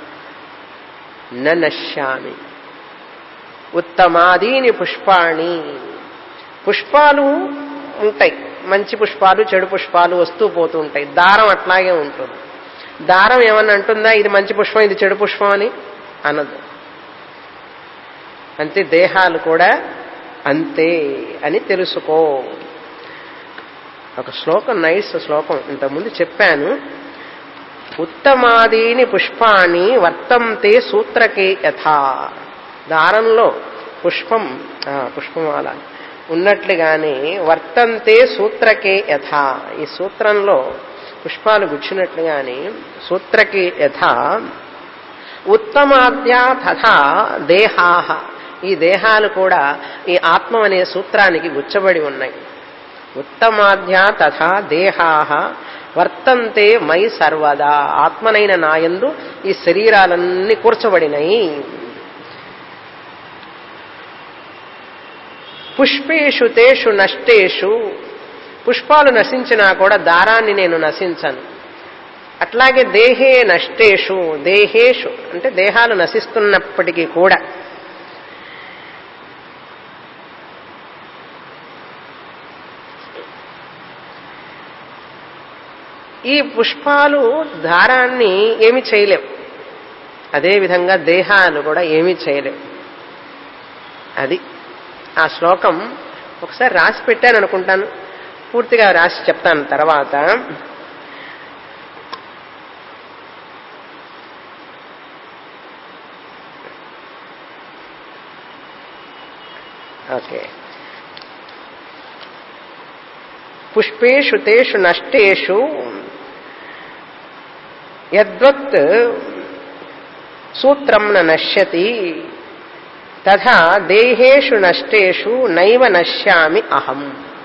న నశ్యామి ఉత్తమాదీని పుష్పాణి పుష్పాలు ఉంటాయి మంచి పుష్పాలు చెడు పుష్పాలు వస్తూ పోతూ ఉంటాయి దారం అట్లాగే ఉంటుంది దారం ఏమన్నా అంటుందా ఇది మంచి పుష్పం ఇది చెడు పుష్పం అని అనదు అంతే దేహాలు కూడా అంతే అని తెలుసుకో ఒక శ్లోకం నైస్ శ్లోకం ఇంతకుముందు చెప్పాను ఉత్తమాదీని పుష్పాణి వర్తంతే సూత్రకే యథా దారంలో పుష్పం ఆ, పుష్పమాల ఉన్నట్లుగానే వర్తంతే సూత్రకే యథా ఈ సూత్రంలో పుష్పాలు గుచ్చినట్లుగానే సూత్రకే యథా ఉత్తమాద్యా తథా దేహాహ ఈ దేహాలు కూడా ఈ ఆత్మ అనే సూత్రానికి గుచ్చబడి ఉన్నాయి ఉత్తమాధ్యా తథా దేహాహ వర్తంతే మై సర్వదా ఆత్మనైన నాయందు ఈ శరీరాలన్నీ కూర్చబడినాయి పుష్పేషు తేషు నష్టేషు పుష్పాలు నశించినా కూడా దారాన్ని నేను నశించను అట్లాగే దేహే నష్టేషు దేహేషు అంటే దేహాలు నశిస్తున్నప్పటికీ కూడా ఈ పుష్పాలు దారాన్ని ఏమి చేయలేం అదేవిధంగా దేహాలు కూడా ఏమీ చేయలేం అది ఆ శ్లోకం ఒకసారి రాసి పెట్టాను అనుకుంటాను పూర్తిగా రాసి చెప్తాను తర్వాత ఓకే పుష్పేషు తేషు నష్టేషు యద్వత్ సూత్రం న నశ్యతి తథా దేహేషు నష్టేషు నైవ నశ్యామి అహం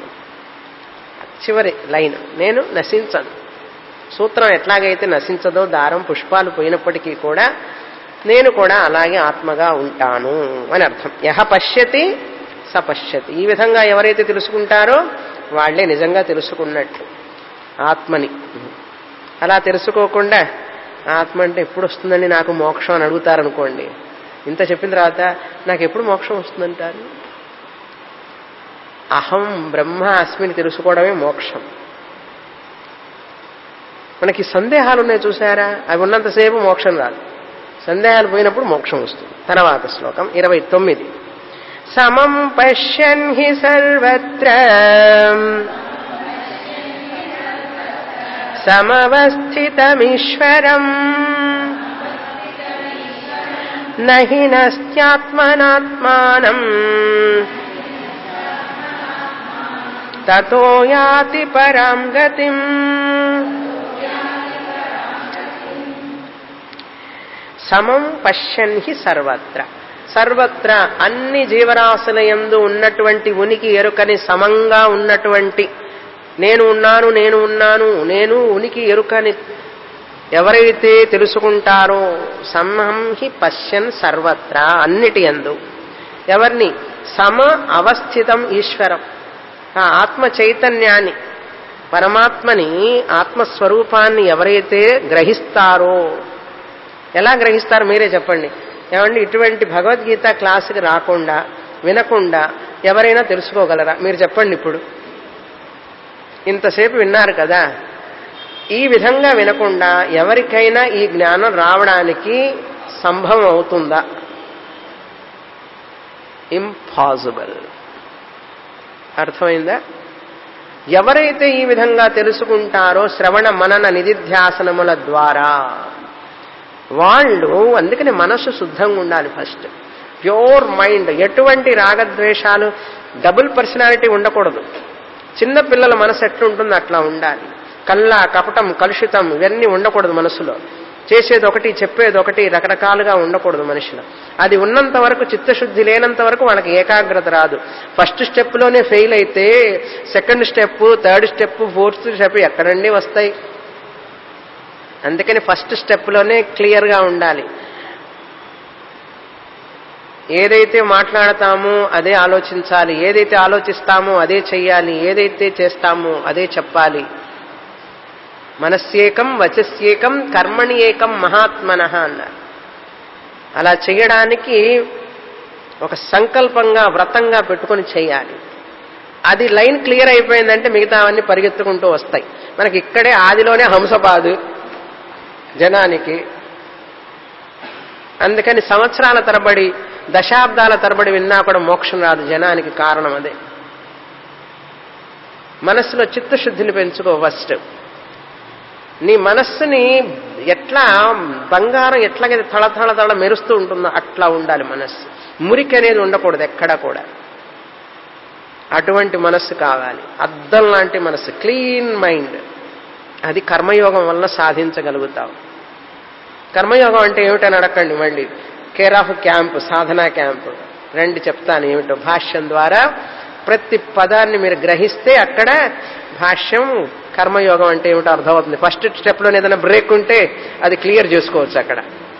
చివరి లైన్ నేను నశించను సూత్రం ఎట్లాగైతే నశించదో దారం పుష్పాలు పోయినప్పటికీ కూడా నేను కూడా అలాగే ఆత్మగా ఉంటాను అని అర్థం యహ పశ్యతి స పశ్యతి ఈ విధంగా ఎవరైతే తెలుసుకుంటారో వాళ్లే నిజంగా తెలుసుకున్నట్లు ఆత్మని అలా తెలుసుకోకుండా ఆత్మ అంటే ఎప్పుడు వస్తుందండి నాకు మోక్షం అని అడుగుతారనుకోండి ఇంత చెప్పిన తర్వాత నాకు ఎప్పుడు మోక్షం వస్తుందంటారు అహం బ్రహ్మ అస్మిని తెలుసుకోవడమే మోక్షం మనకి సందేహాలు ఉన్నాయి చూసారా అవి ఉన్నంతసేపు మోక్షం రాదు సందేహాలు పోయినప్పుడు మోక్షం వస్తుంది తర్వాత శ్లోకం ఇరవై తొమ్మిది సమం పశ్యన్ హి సర్వత్ర సమవస్థితమీశ్వరం నహి నస్త్యాత్మనాత్మానం తతో యాతి పరాం గతిం సమం పశ్యన్ హి సర్వత్ర సర్వత్ర అన్ని జీవరాశుల యందు ఉన్నటువంటి ఉనికి ఎరుకని సమంగా ఉన్నటువంటి నేను ఉన్నాను నేను ఉన్నాను నేను ఉనికి ఎరుకని ఎవరైతే తెలుసుకుంటారో సమం హి పశ్యన్ సర్వత్ర అన్నిటి యందు ఎవరిని సమ అవస్థితం ఈశ్వరం ఆ ఆత్మ చైతన్యాన్ని పరమాత్మని ఆత్మస్వరూపాన్ని ఎవరైతే గ్రహిస్తారో ఎలా గ్రహిస్తారు మీరే చెప్పండి ఏమండి ఇటువంటి భగవద్గీత క్లాసుకి రాకుండా వినకుండా ఎవరైనా తెలుసుకోగలరా మీరు చెప్పండి ఇప్పుడు ఇంతసేపు విన్నారు కదా ఈ విధంగా వినకుండా ఎవరికైనా ఈ జ్ఞానం రావడానికి సంభవం అవుతుందా ఇంపాసిబుల్ అర్థమైందా ఎవరైతే ఈ విధంగా తెలుసుకుంటారో శ్రవణ మనన నిధిధ్యాసనముల ద్వారా వాళ్ళు అందుకని మనస్సు శుద్ధంగా ఉండాలి ఫస్ట్ ప్యూర్ మైండ్ ఎటువంటి రాగద్వేషాలు డబుల్ పర్సనాలిటీ ఉండకూడదు చిన్న పిల్లల మనసు ఎట్లుంటుందో అట్లా ఉండాలి కళ్ళ కపటం కలుషితం ఇవన్నీ ఉండకూడదు మనసులో చేసేది ఒకటి చెప్పేది ఒకటి రకరకాలుగా ఉండకూడదు మనిషిలో అది ఉన్నంత వరకు చిత్తశుద్ధి లేనంత వరకు వాళ్ళకి ఏకాగ్రత రాదు ఫస్ట్ స్టెప్లోనే ఫెయిల్ అయితే second step third step fourth step ఎక్కడండి వస్తాయి అందుకని ఫస్ట్ స్టెప్లోనే క్లియర్గా ఉండాలి ఏదైతే మాట్లాడతామో అదే ఆలోచించాలి ఏదైతే ఆలోచిస్తామో అదే చెయ్యాలి ఏదైతే చేస్తామో అదే చెప్పాలి మనస్యేకం వచస్యేకం కర్మణి ఏకం మహాత్మన అన్నారు అలా చేయడానికి ఒక సంకల్పంగా వ్రతంగా పెట్టుకొని చేయాలి అది లైన్ క్లియర్ అయిపోయిందంటే మిగతా అవన్నీ పరిగెత్తుకుంటూ వస్తాయి మనకి ఇక్కడే ఆదిలోనే హంసపాదు జనానికి అందుకని సంవత్సరాల తరబడి దశాబ్దాల తరబడి విన్నా కూడా మోక్షం రాదు జనానికి కారణం అదే మనస్సులో చిత్తశుద్ధిని పెంచుకో ఫస్ట్ నీ మనస్సుని ఎట్లా బంగారం ఎట్లాగైతే తళ తళ తళ మెరుస్తూ ఉంటుందో అట్లా ఉండాలి మనస్సు మురికి అనేది ఉండకూడదు ఎక్కడా కూడా అటువంటి మనస్సు కావాలి అద్దం లాంటి మనస్సు క్లీన్ మైండ్ అది కర్మయోగం వల్ల సాధించగలుగుతావు కర్మయోగం అంటే ఏమిటని అడగండి మళ్ళీ care of camp Sadhana camp రండి చెప్తాను ఏమిటో భాష్యం ద్వారా ప్రతి పదాన్ని మీరు గ్రహిస్తే అక్కడ భాష్యం కర్మయోగం అంటే ఏమిటో అర్థమవుతుంది ఫస్ట్ స్టెప్లో ఏదైనా బ్రేక్ ఉంటే అది క్లియర్ చేసుకోవచ్చు అక్కడ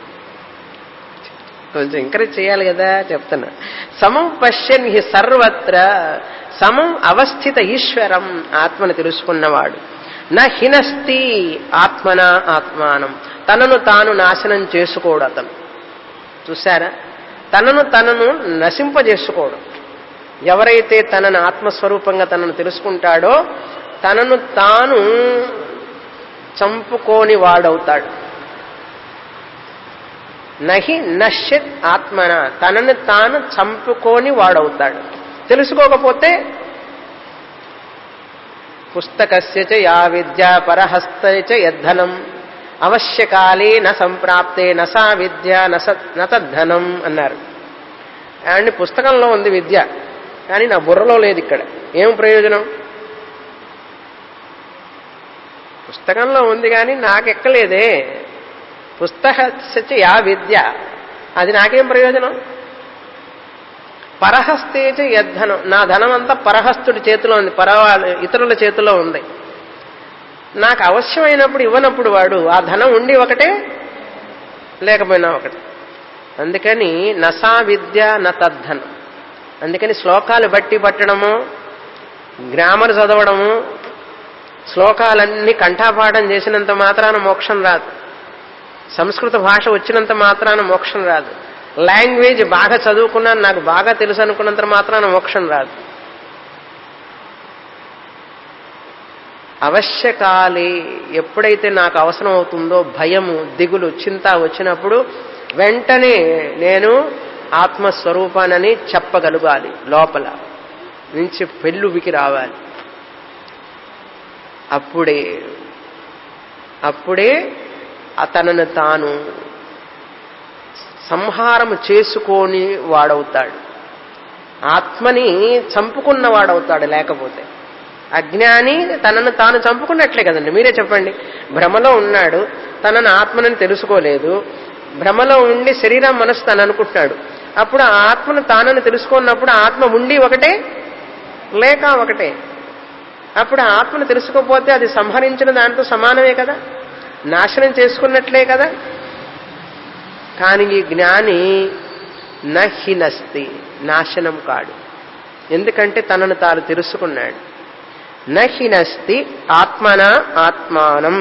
కొంచెం ఎంకరేజ్ చేయాలి కదా చెప్తున్నా సమం పశ్యన్ హి సర్వత్ర సమం అవస్థిత ఈశ్వరం ఆత్మను తెలుసుకున్నవాడు నా హినస్తి ఆత్మన ఆత్మానం తనను తాను నాశనం చేసుకోడు అతను చూసారా తనను తనను నశింపజేసుకోవడం ఎవరైతే తనను ఆత్మస్వరూపంగా తనను తెలుసుకుంటాడో తనను తాను చంపుకోని వాడవుతాడు నహి నశ్యత్ ఆత్మన తనను తాను చంపుకోని వాడవుతాడు తెలుసుకోకపోతే పుస్తకస్య చ యా విద్య పరహస్త చ యద్ధనం అవశ్యకాలే న సంప్రాప్తే నసా విద్య నస నతద్ధనం అన్నారు అండ్ పుస్తకంలో ఉంది విద్య కానీ నా బుర్రలో లేదు ఇక్కడ ఏం ప్రయోజనం పుస్తకంలో ఉంది కానీ నాకెక్కలేదే పుస్తక యా విద్య అది నాకేం ప్రయోజనం పరహస్తేజ యద్ధనం నా ధనం అంతా పరహస్తుడి చేతిలో ఉంది పరవాళ్ళ ఇతరుల చేతిలో ఉంది నాకు అవశ్యమైనప్పుడు ఇవ్వనప్పుడు వాడు ఆ ధనం ఉండి ఒకటే లేకపోయినా ఒకటే అందుకని నసా విద్య న తద్ధనం అందుకని శ్లోకాలు బట్టి పట్టడము గ్రామర్ చదవడము శ్లోకాలన్నీ కంఠాపాఠం చేసినంత మాత్రాన మోక్షం రాదు సంస్కృత భాష వచ్చినంత మాత్రాన మోక్షం రాదు లాంగ్వేజ్ బాగా చదువుకున్నాను నాకు బాగా తెలుసు అనుకున్నంత మాత్రాన మోక్షం రాదు అవశ్యకాలే ఎప్పుడైతే నాకు అవసరం అవుతుందో భయము దిగులు చింత వచ్చినప్పుడు వెంటనే నేను ఆత్మస్వరూపానని చెప్పగలగాలి లోపల నుంచి పెళ్ళువికి రావాలి అప్పుడే అప్పుడే అతనను తాను సంహారం చేసుకొని వాడవుతాడు ఆత్మని చంపుకున్న వాడవుతాడు లేకపోతే అజ్ఞాని తనను తాను చంపుకున్నట్లే కదండి మీరే చెప్పండి భ్రమలో ఉన్నాడు తనను ఆత్మనని తెలుసుకోలేదు భ్రమలో ఉండి శరీరం మనసు తను అనుకుంటున్నాడు అప్పుడు ఆ ఆత్మను తానని తెలుసుకున్నప్పుడు ఆత్మ ఉండి ఒకటే లేక ఒకటే అప్పుడు ఆ ఆత్మను తెలుసుకోకపోతే అది సంహరించిన దాంతో సమానమే కదా నాశనం చేసుకున్నట్లే కదా కానీ ఈ జ్ఞాని నహినస్తి నాశనం కాడు ఎందుకంటే తనను తాను తెలుసుకున్నాడు నహినస్తి ఆత్మన ఆత్మానం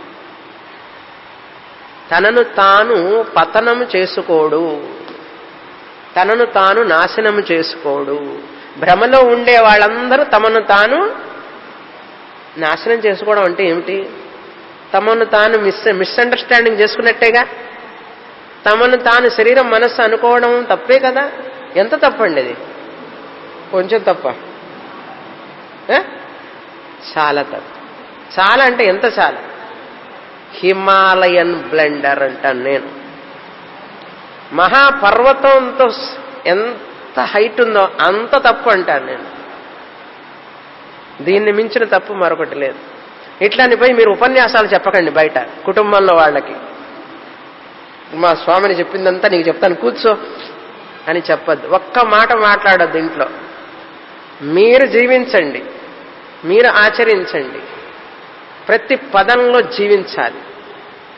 తనను తాను పతనము చేసుకోడు తనను తాను నాశనము చేసుకోడు భ్రమలో ఉండే వాళ్ళందరూ తమను తాను నాశనం చేసుకోవడం అంటే ఏమిటి తమను తాను మిస్ మిస్అండర్స్టాండింగ్ చేసుకున్నట్టేగా తమను తాను శరీరం మనస్సు అనుకోవడం తప్పే కదా ఎంత తప్పండి అది కొంచెం తప్ప ఏ? చాలా తప్పు చాలా అంటే ఎంత చాలా హిమాలయన్ బ్లెండర్ అంటాను నేను మహాపర్వతంతో స్- ఎంత హైట్ ఉందో అంత తప్పు అంటాను నేను దీన్ని మించిన తప్పు మరొకటి లేదు ఇట్లాని పోయి మీరు ఉపన్యాసాలు చెప్పకండి బయట కుటుంబంలో వాళ్ళకి మా స్వామిని చెప్పిందంతా నీకు చెప్తాను కూర్చో అని చెప్పద్దు ఒక్క మాట మాట్లాడద్దు ఇంట్లో మీరు జీవించండి మీరు ఆచరించండి ప్రతి పదంలో జీవించాలి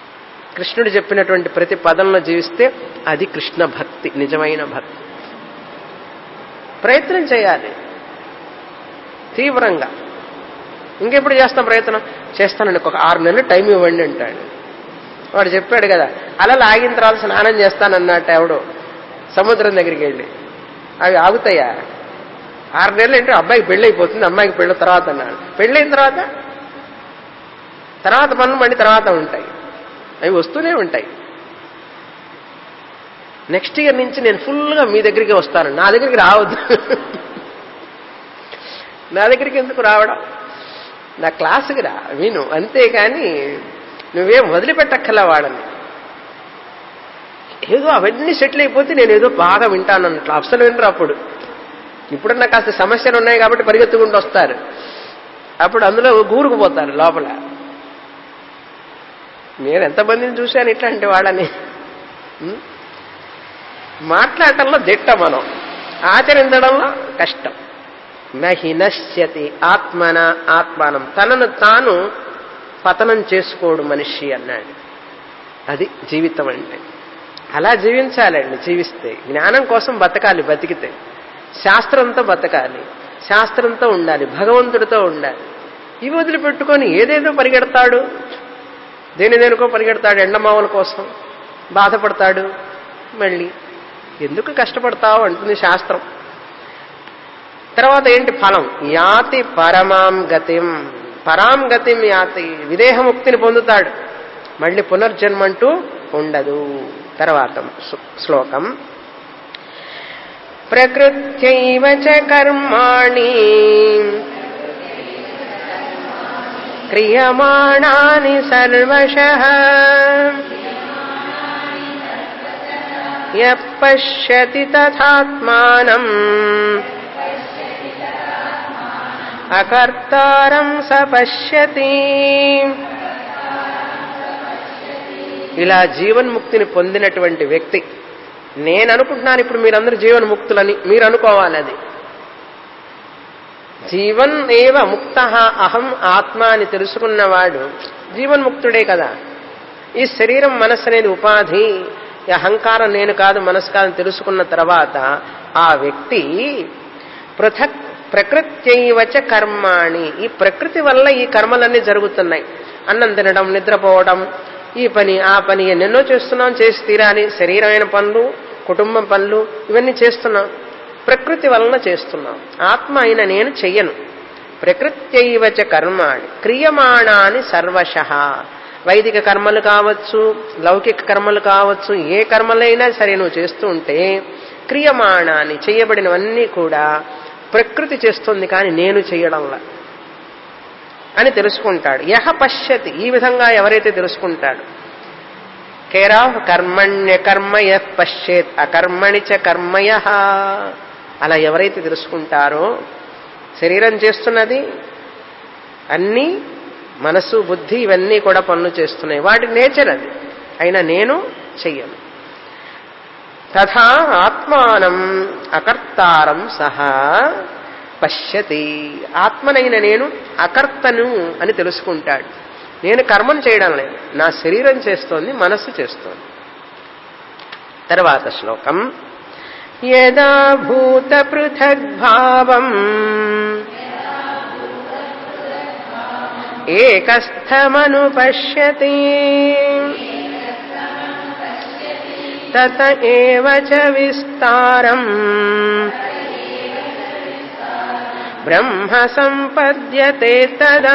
కృష్ణుడు చెప్పినటువంటి ప్రతి పదంలో జీవిస్తే అది కృష్ణ భక్తి నిజమైన భక్తి ప్రయత్నం చేయాలి తీవ్రంగా ఇంకెప్పుడు చేస్తాం ప్రయత్నం చేస్తానండి ఒక ఆరు నెలలు టైం ఇవ్వండి అంటాడు వాడు చెప్పాడు కదా అలా లాగిన తర్వాత స్నానం చేస్తానన్నట్టు ఎవడు సముద్రం దగ్గరికి వెళ్ళి అవి ఆగుతాయా ఆరు నెలలు అంటే అబ్బాయికి పెళ్ళి అయిపోతుంది అమ్మాయికి పెళ్ళి తర్వాత అన్నాడు పెళ్ళైన తర్వాత తర్వాత పనులు మళ్ళీ తర్వాత ఉంటాయి అవి వస్తూనే ఉంటాయి నెక్స్ట్ ఇయర్ నుంచి నేను ఫుల్గా మీ దగ్గరికి వస్తాను నా దగ్గరికి రావద్దు నా దగ్గరికి ఎందుకు రావడం నా క్లాసుకి రా విను అంతేకాని నువ్వేం వదిలిపెట్టక్కల వాడని ఏదో అవన్నీ సెటిల్ అయిపోతే నేను ఏదో బాగా వింటాను అన్నట్లు అసలు వినరు అప్పుడు ఇప్పుడన్నా కాస్త సమస్యలు ఉన్నాయి కాబట్టి పరిగెత్తుకుంటూ వస్తారు అప్పుడు అందులో గూరుకుపోతారు లోపల నేను ఎంతమందిని చూశాను ఇట్లాంటి వాళ్ళని ఉం? మాట్లాడటంలో దిట్ట మనం ఆచరించడంలో కష్టం నహి నశ్యతి ఆత్మన ఆత్మానం తనను తాను పతనం చేసుకోడు మనిషి అన్నాడు అది జీవితం అంటే అలా జీవించాలండి జీవిస్తే జ్ఞానం కోసం బతకాలి బతికితే శాస్త్రంతో బతకాలి శాస్త్రంతో ఉండాలి భగవంతుడితో ఉండాలి ఇవి వదిలిపెట్టుకొని ఏదేదో పరిగెడతాడు దేని దేనికో పరిగెడతాడు ఎండమావుల కోసం బాధపడతాడు మళ్ళీ ఎందుకు కష్టపడతావు అంటుంది శాస్త్రం తర్వాత ఏంటి ఫలం యాతి పరమాం గతిం పరాం గతిం యాతి విదేహముక్తిని పొందుతాడు మళ్ళీ పునర్జన్మంటూ ఉండదు తర్వాత శ్లో- శ్లోకం ప్రకృత్యైవ చ కర్మాణి క్రియమాణాని సర్వశః యః పశ్యతి తథాత్మానం అకర్తారం స పశ్యతి ఇలా జీవన్ముక్తిని పొందినటువంటి వ్యక్తి నేను అనుకుంటున్నాను ఇప్పుడు మీరందరూ జీవన్ముక్తులని మీరు అనుకోవాలి అది జీవన్ ఏవ ముక్త అహం ఆత్మ అని తెలుసుకున్నవాడు జీవన్ముక్తుడే కదా ఈ శరీరం మనస్సు అనేది ఉపాధి ఈ అహంకారం నేను కాదు మనసు కాదని తెలుసుకున్న తర్వాత ఆ వ్యక్తి పృథక్ ప్రకృత్యైవచ కర్మాణి ఈ ప్రకృతి వల్ల ఈ కర్మలన్నీ జరుగుతున్నాయి అన్నం తినడం నిద్రపోవడం ఈ పని ఆ పని ఎన్నెన్నో చేస్తున్నాం చేసి తీరాలి శరీరమైన పనులు కుటుంబం పనులు ఇవన్నీ చేస్తున్నాం ప్రకృతి వలన చేస్తున్నాం ఆత్మ అయిన నేను చెయ్యను ప్రకృత్యైవచ కర్మాణి క్రియమాణాని సర్వశ వైదిక కర్మలు కావచ్చు లౌకిక కర్మలు కావచ్చు ఏ కర్మలైనా సరే నువ్వు చేస్తూ ఉంటే క్రియమాణాన్ని చేయబడినవన్నీ కూడా ప్రకృతి చేస్తుంది కానీ నేను చేయడంలా అని తెలుసుకుంటాడు యహ పశ్యతి ఈ విధంగా ఎవరైతే తెలుసుకుంటాడు కేరా కర్మణ్య కర్మయ పశ్చేత్ అకర్మణి చ కర్మయ అలా ఎవరైతే తెలుసుకుంటారో శరీరం చేస్తున్నది అన్నీ మనసు బుద్ధి ఇవన్నీ కూడా పనులు చేస్తున్నాయి వాటి నేచర్ అది అయినా నేను చెయ్యను తథా ఆత్మానం అకర్తారం సహా పశ్యతి ఆత్మనైన నేను అకర్తను అని తెలుసుకుంటాడు నేను కర్మను చేయడం లేదు నా శరీరం చేస్తోంది మనస్సు చేస్తోంది తర్వాత శ్లోకం యదా భూత పృథగ్భావం ఏకస్థమను పశ్యతి తత ఏవ చ విస్తారం బ్రహ్మ సంపద్యతే తదా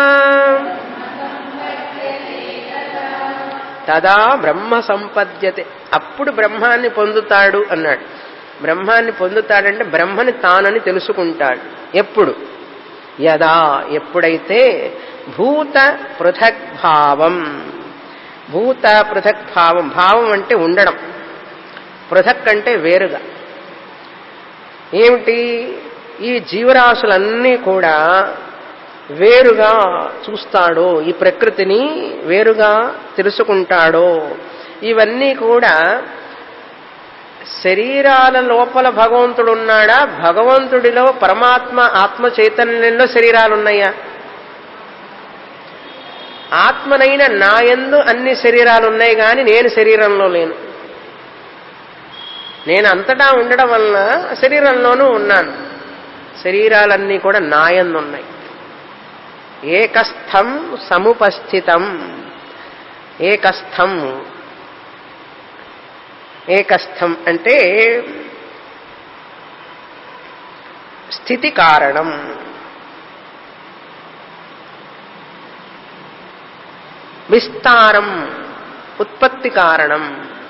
తదా బ్రహ్మ సంపద్యతే అప్పుడు బ్రహ్మాన్ని పొందుతాడు అన్నాడు బ్రహ్మాన్ని పొందుతాడంటే బ్రహ్మని తానని తెలుసుకుంటాడు ఎప్పుడు యదా ఎప్పుడైతే భూత పృథక్ భావం భూత పృథక్ భావం భావం అంటే ఉండడం పృథక్ అంటే వేరుగా ఏమిటి ఈ జీవరాశులన్నీ కూడా వేరుగా చూస్తాడో ఈ ప్రకృతిని వేరుగా తెలుసుకుంటాడో ఇవన్నీ కూడా శరీరాల లోపల భగవంతుడు ఉన్నాడా భగవంతుడిలో పరమాత్మ ఆత్మ చైతన్యంలో శరీరాలు ఉన్నాయా ఆత్మనైన నాయందు అన్ని శరీరాలు ఉన్నాయి కానీ నేను శరీరంలో లేను నేను అంతటా ఉండడం వలన శరీరంలోనూ ఉన్నాను శరీరాలన్నీ కూడా నాయందు ఉన్నాయి ఏకస్థం సముపస్థితం ఏకస్థం ఏకస్థం అంటే స్థితి కారణం విస్తారం ఉత్పత్తి కారణం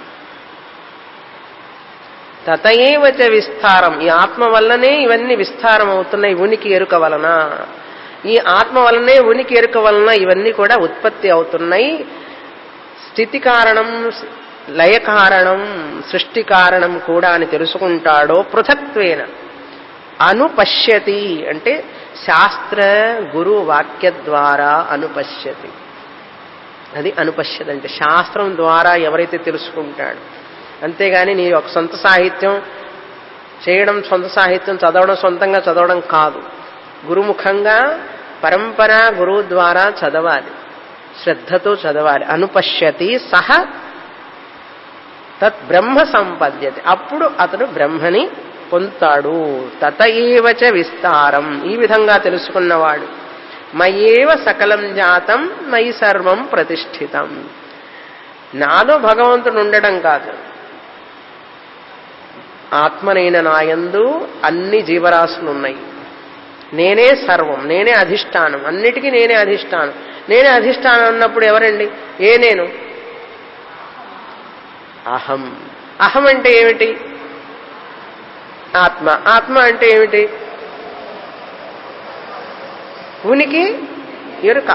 తతయేవచ విస్తారం ఈ ఆత్మ వల్లనే ఇవన్నీ విస్తారం అవుతున్నాయి ఉనికి ఎరుక వలన ఈ ఆత్మ వలనే ఉనికి ఎరుక వలన ఇవన్నీ కూడా ఉత్పత్తి అవుతున్నాయి స్థితి కారణం లయ కారణం సృష్టి కారణం కూడా అని తెలుసుకుంటాడో పృథక్వేన అనుపశ్యతి అంటే శాస్త్ర గురు వాక్య ద్వారా అనుపశ్యతి అది అనుపశ్యత అంటే శాస్త్రం ద్వారా ఎవరైతే తెలుసుకుంటాడు అంతేగాని నీ ఒక సొంత సాహిత్యం చేయడం సొంత సాహిత్యం చదవడం సొంతంగా చదవడం కాదు గురుముఖంగా పరంపర గురువు ద్వారా చదవాలి శ్రద్ధతో చదవాలి అనుపశ్యతి సహ తత్ బ్రహ్మ సంపద్యతి అప్పుడు అతడు బ్రహ్మని పొందుతాడు తత ఏవచ విస్తారం ఈ విధంగా తెలుసుకున్నవాడు మయేవ సకలం జాతం మయి సర్వం ప్రతిష్ఠితం నాలో భగవంతుడు ఉండడం కాదు ఆత్మనైన నాయందు అన్ని జీవరాశులు ఉన్నాయి నేనే సర్వం నేనే అధిష్టానం అన్నిటికీ నేనే అధిష్టానం నేనే అధిష్టానం అన్నప్పుడు ఎవరండి ఏ నేను అహం అహం అంటే ఏమిటి ఆత్మ ఆత్మ అంటే ఏమిటి ఉనికి ఎరుక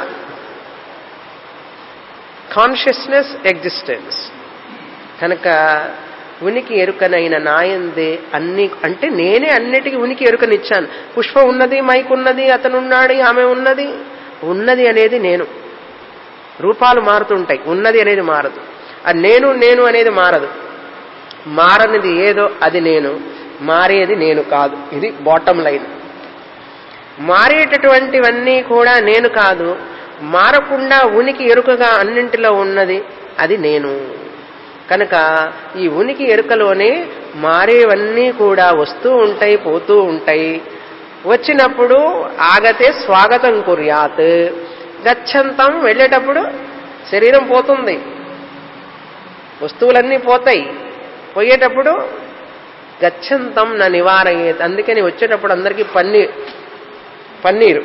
కాన్షియస్నెస్ ఎగ్జిస్టెన్స్ కనుక ఉనికి ఎరుకనైన నాయందే అన్ని అంటే నేనే అన్నిటికీ ఉనికి ఎరుకనిచ్చాను పుష్ప ఉన్నది మైక్ ఉన్నది అతను ఉన్నాడు ఆమె ఉన్నది ఉన్నది అనేది నేను రూపాలు మారుతుంటాయి ఉన్నది అనేది మారదు ఆ నేను నేను అనేది మారదు మారనిది ఏదో అది నేను మారేది నేను కాదు ఇది బాటం లైన్ మారేటటువంటివన్నీ కూడా నేను కాదు మారకుండా ఉనికి ఎరుకగా అన్నింటిలో ఉన్నది అది నేను కనుక ఈ ఉనికి ఎరుకలోనే మారేవన్నీ కూడా వస్తూ ఉంటాయి పోతూ ఉంటాయి వచ్చినప్పుడు ఆగతే స్వాగతం కుర్యాత్ గచ్చంతం వెళ్ళేటప్పుడు శరీరం పోతుంది వస్తువులన్నీ పోతాయి పోయేటప్పుడు గచ్చంతం నా నివారయ్యేది అందుకని వచ్చేటప్పుడు అందరికీ పన్నీర్ పన్నీరు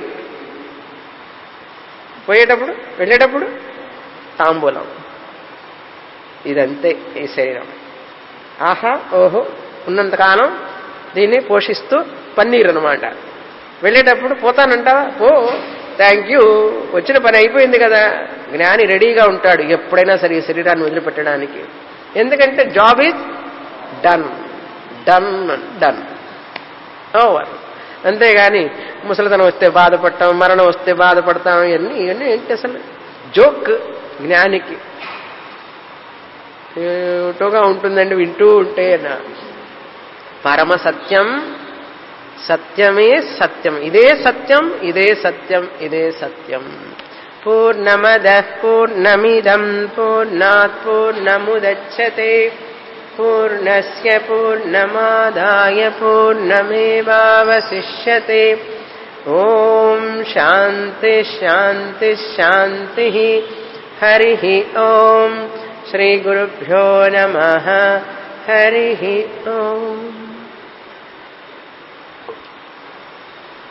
పోయేటప్పుడు వెళ్ళేటప్పుడు తాంబూలం ఇదంతే ఈ శరీరం ఆహా ఓహో ఉన్నంతకాలం దీన్ని పోషిస్తూ పన్నీరు అనమాట వెళ్ళేటప్పుడు పోతానంటావా పో థ్యాంక్ యూ వచ్చిన పని అయిపోయింది కదా జ్ఞాని రెడీగా ఉంటాడు ఎప్పుడైనా సరే ఈ శరీరాన్ని వదిలిపెట్టడానికి ఎందుకంటే job is done done done over అంతేగాని ముసలితనం వస్తే బాధపడటం మరణం వస్తే బాధపడతాం ఇవన్నీ ఇవన్నీ ఏంటి అసలు జోక్ జ్ఞానికి ఏటోగా ఉంటుందండి వింటూ ఉంటే నా పరమ సత్యం సత్యమే సత్యం ఇదే సత్యం ఇదే సత్యం ఇదే సత్యం పూర్ణమద పూర్ణమిదం పూర్ణాత్ పూర్ణముదచ్చతే పూర్ణస్య పూర్ణమాదాయ పూర్ణమేవావశిష్యతే ఓం శాంతి శాంతి శాంతి హరి ఓం శ్రీగురుభ్యో నమ హరి ఓం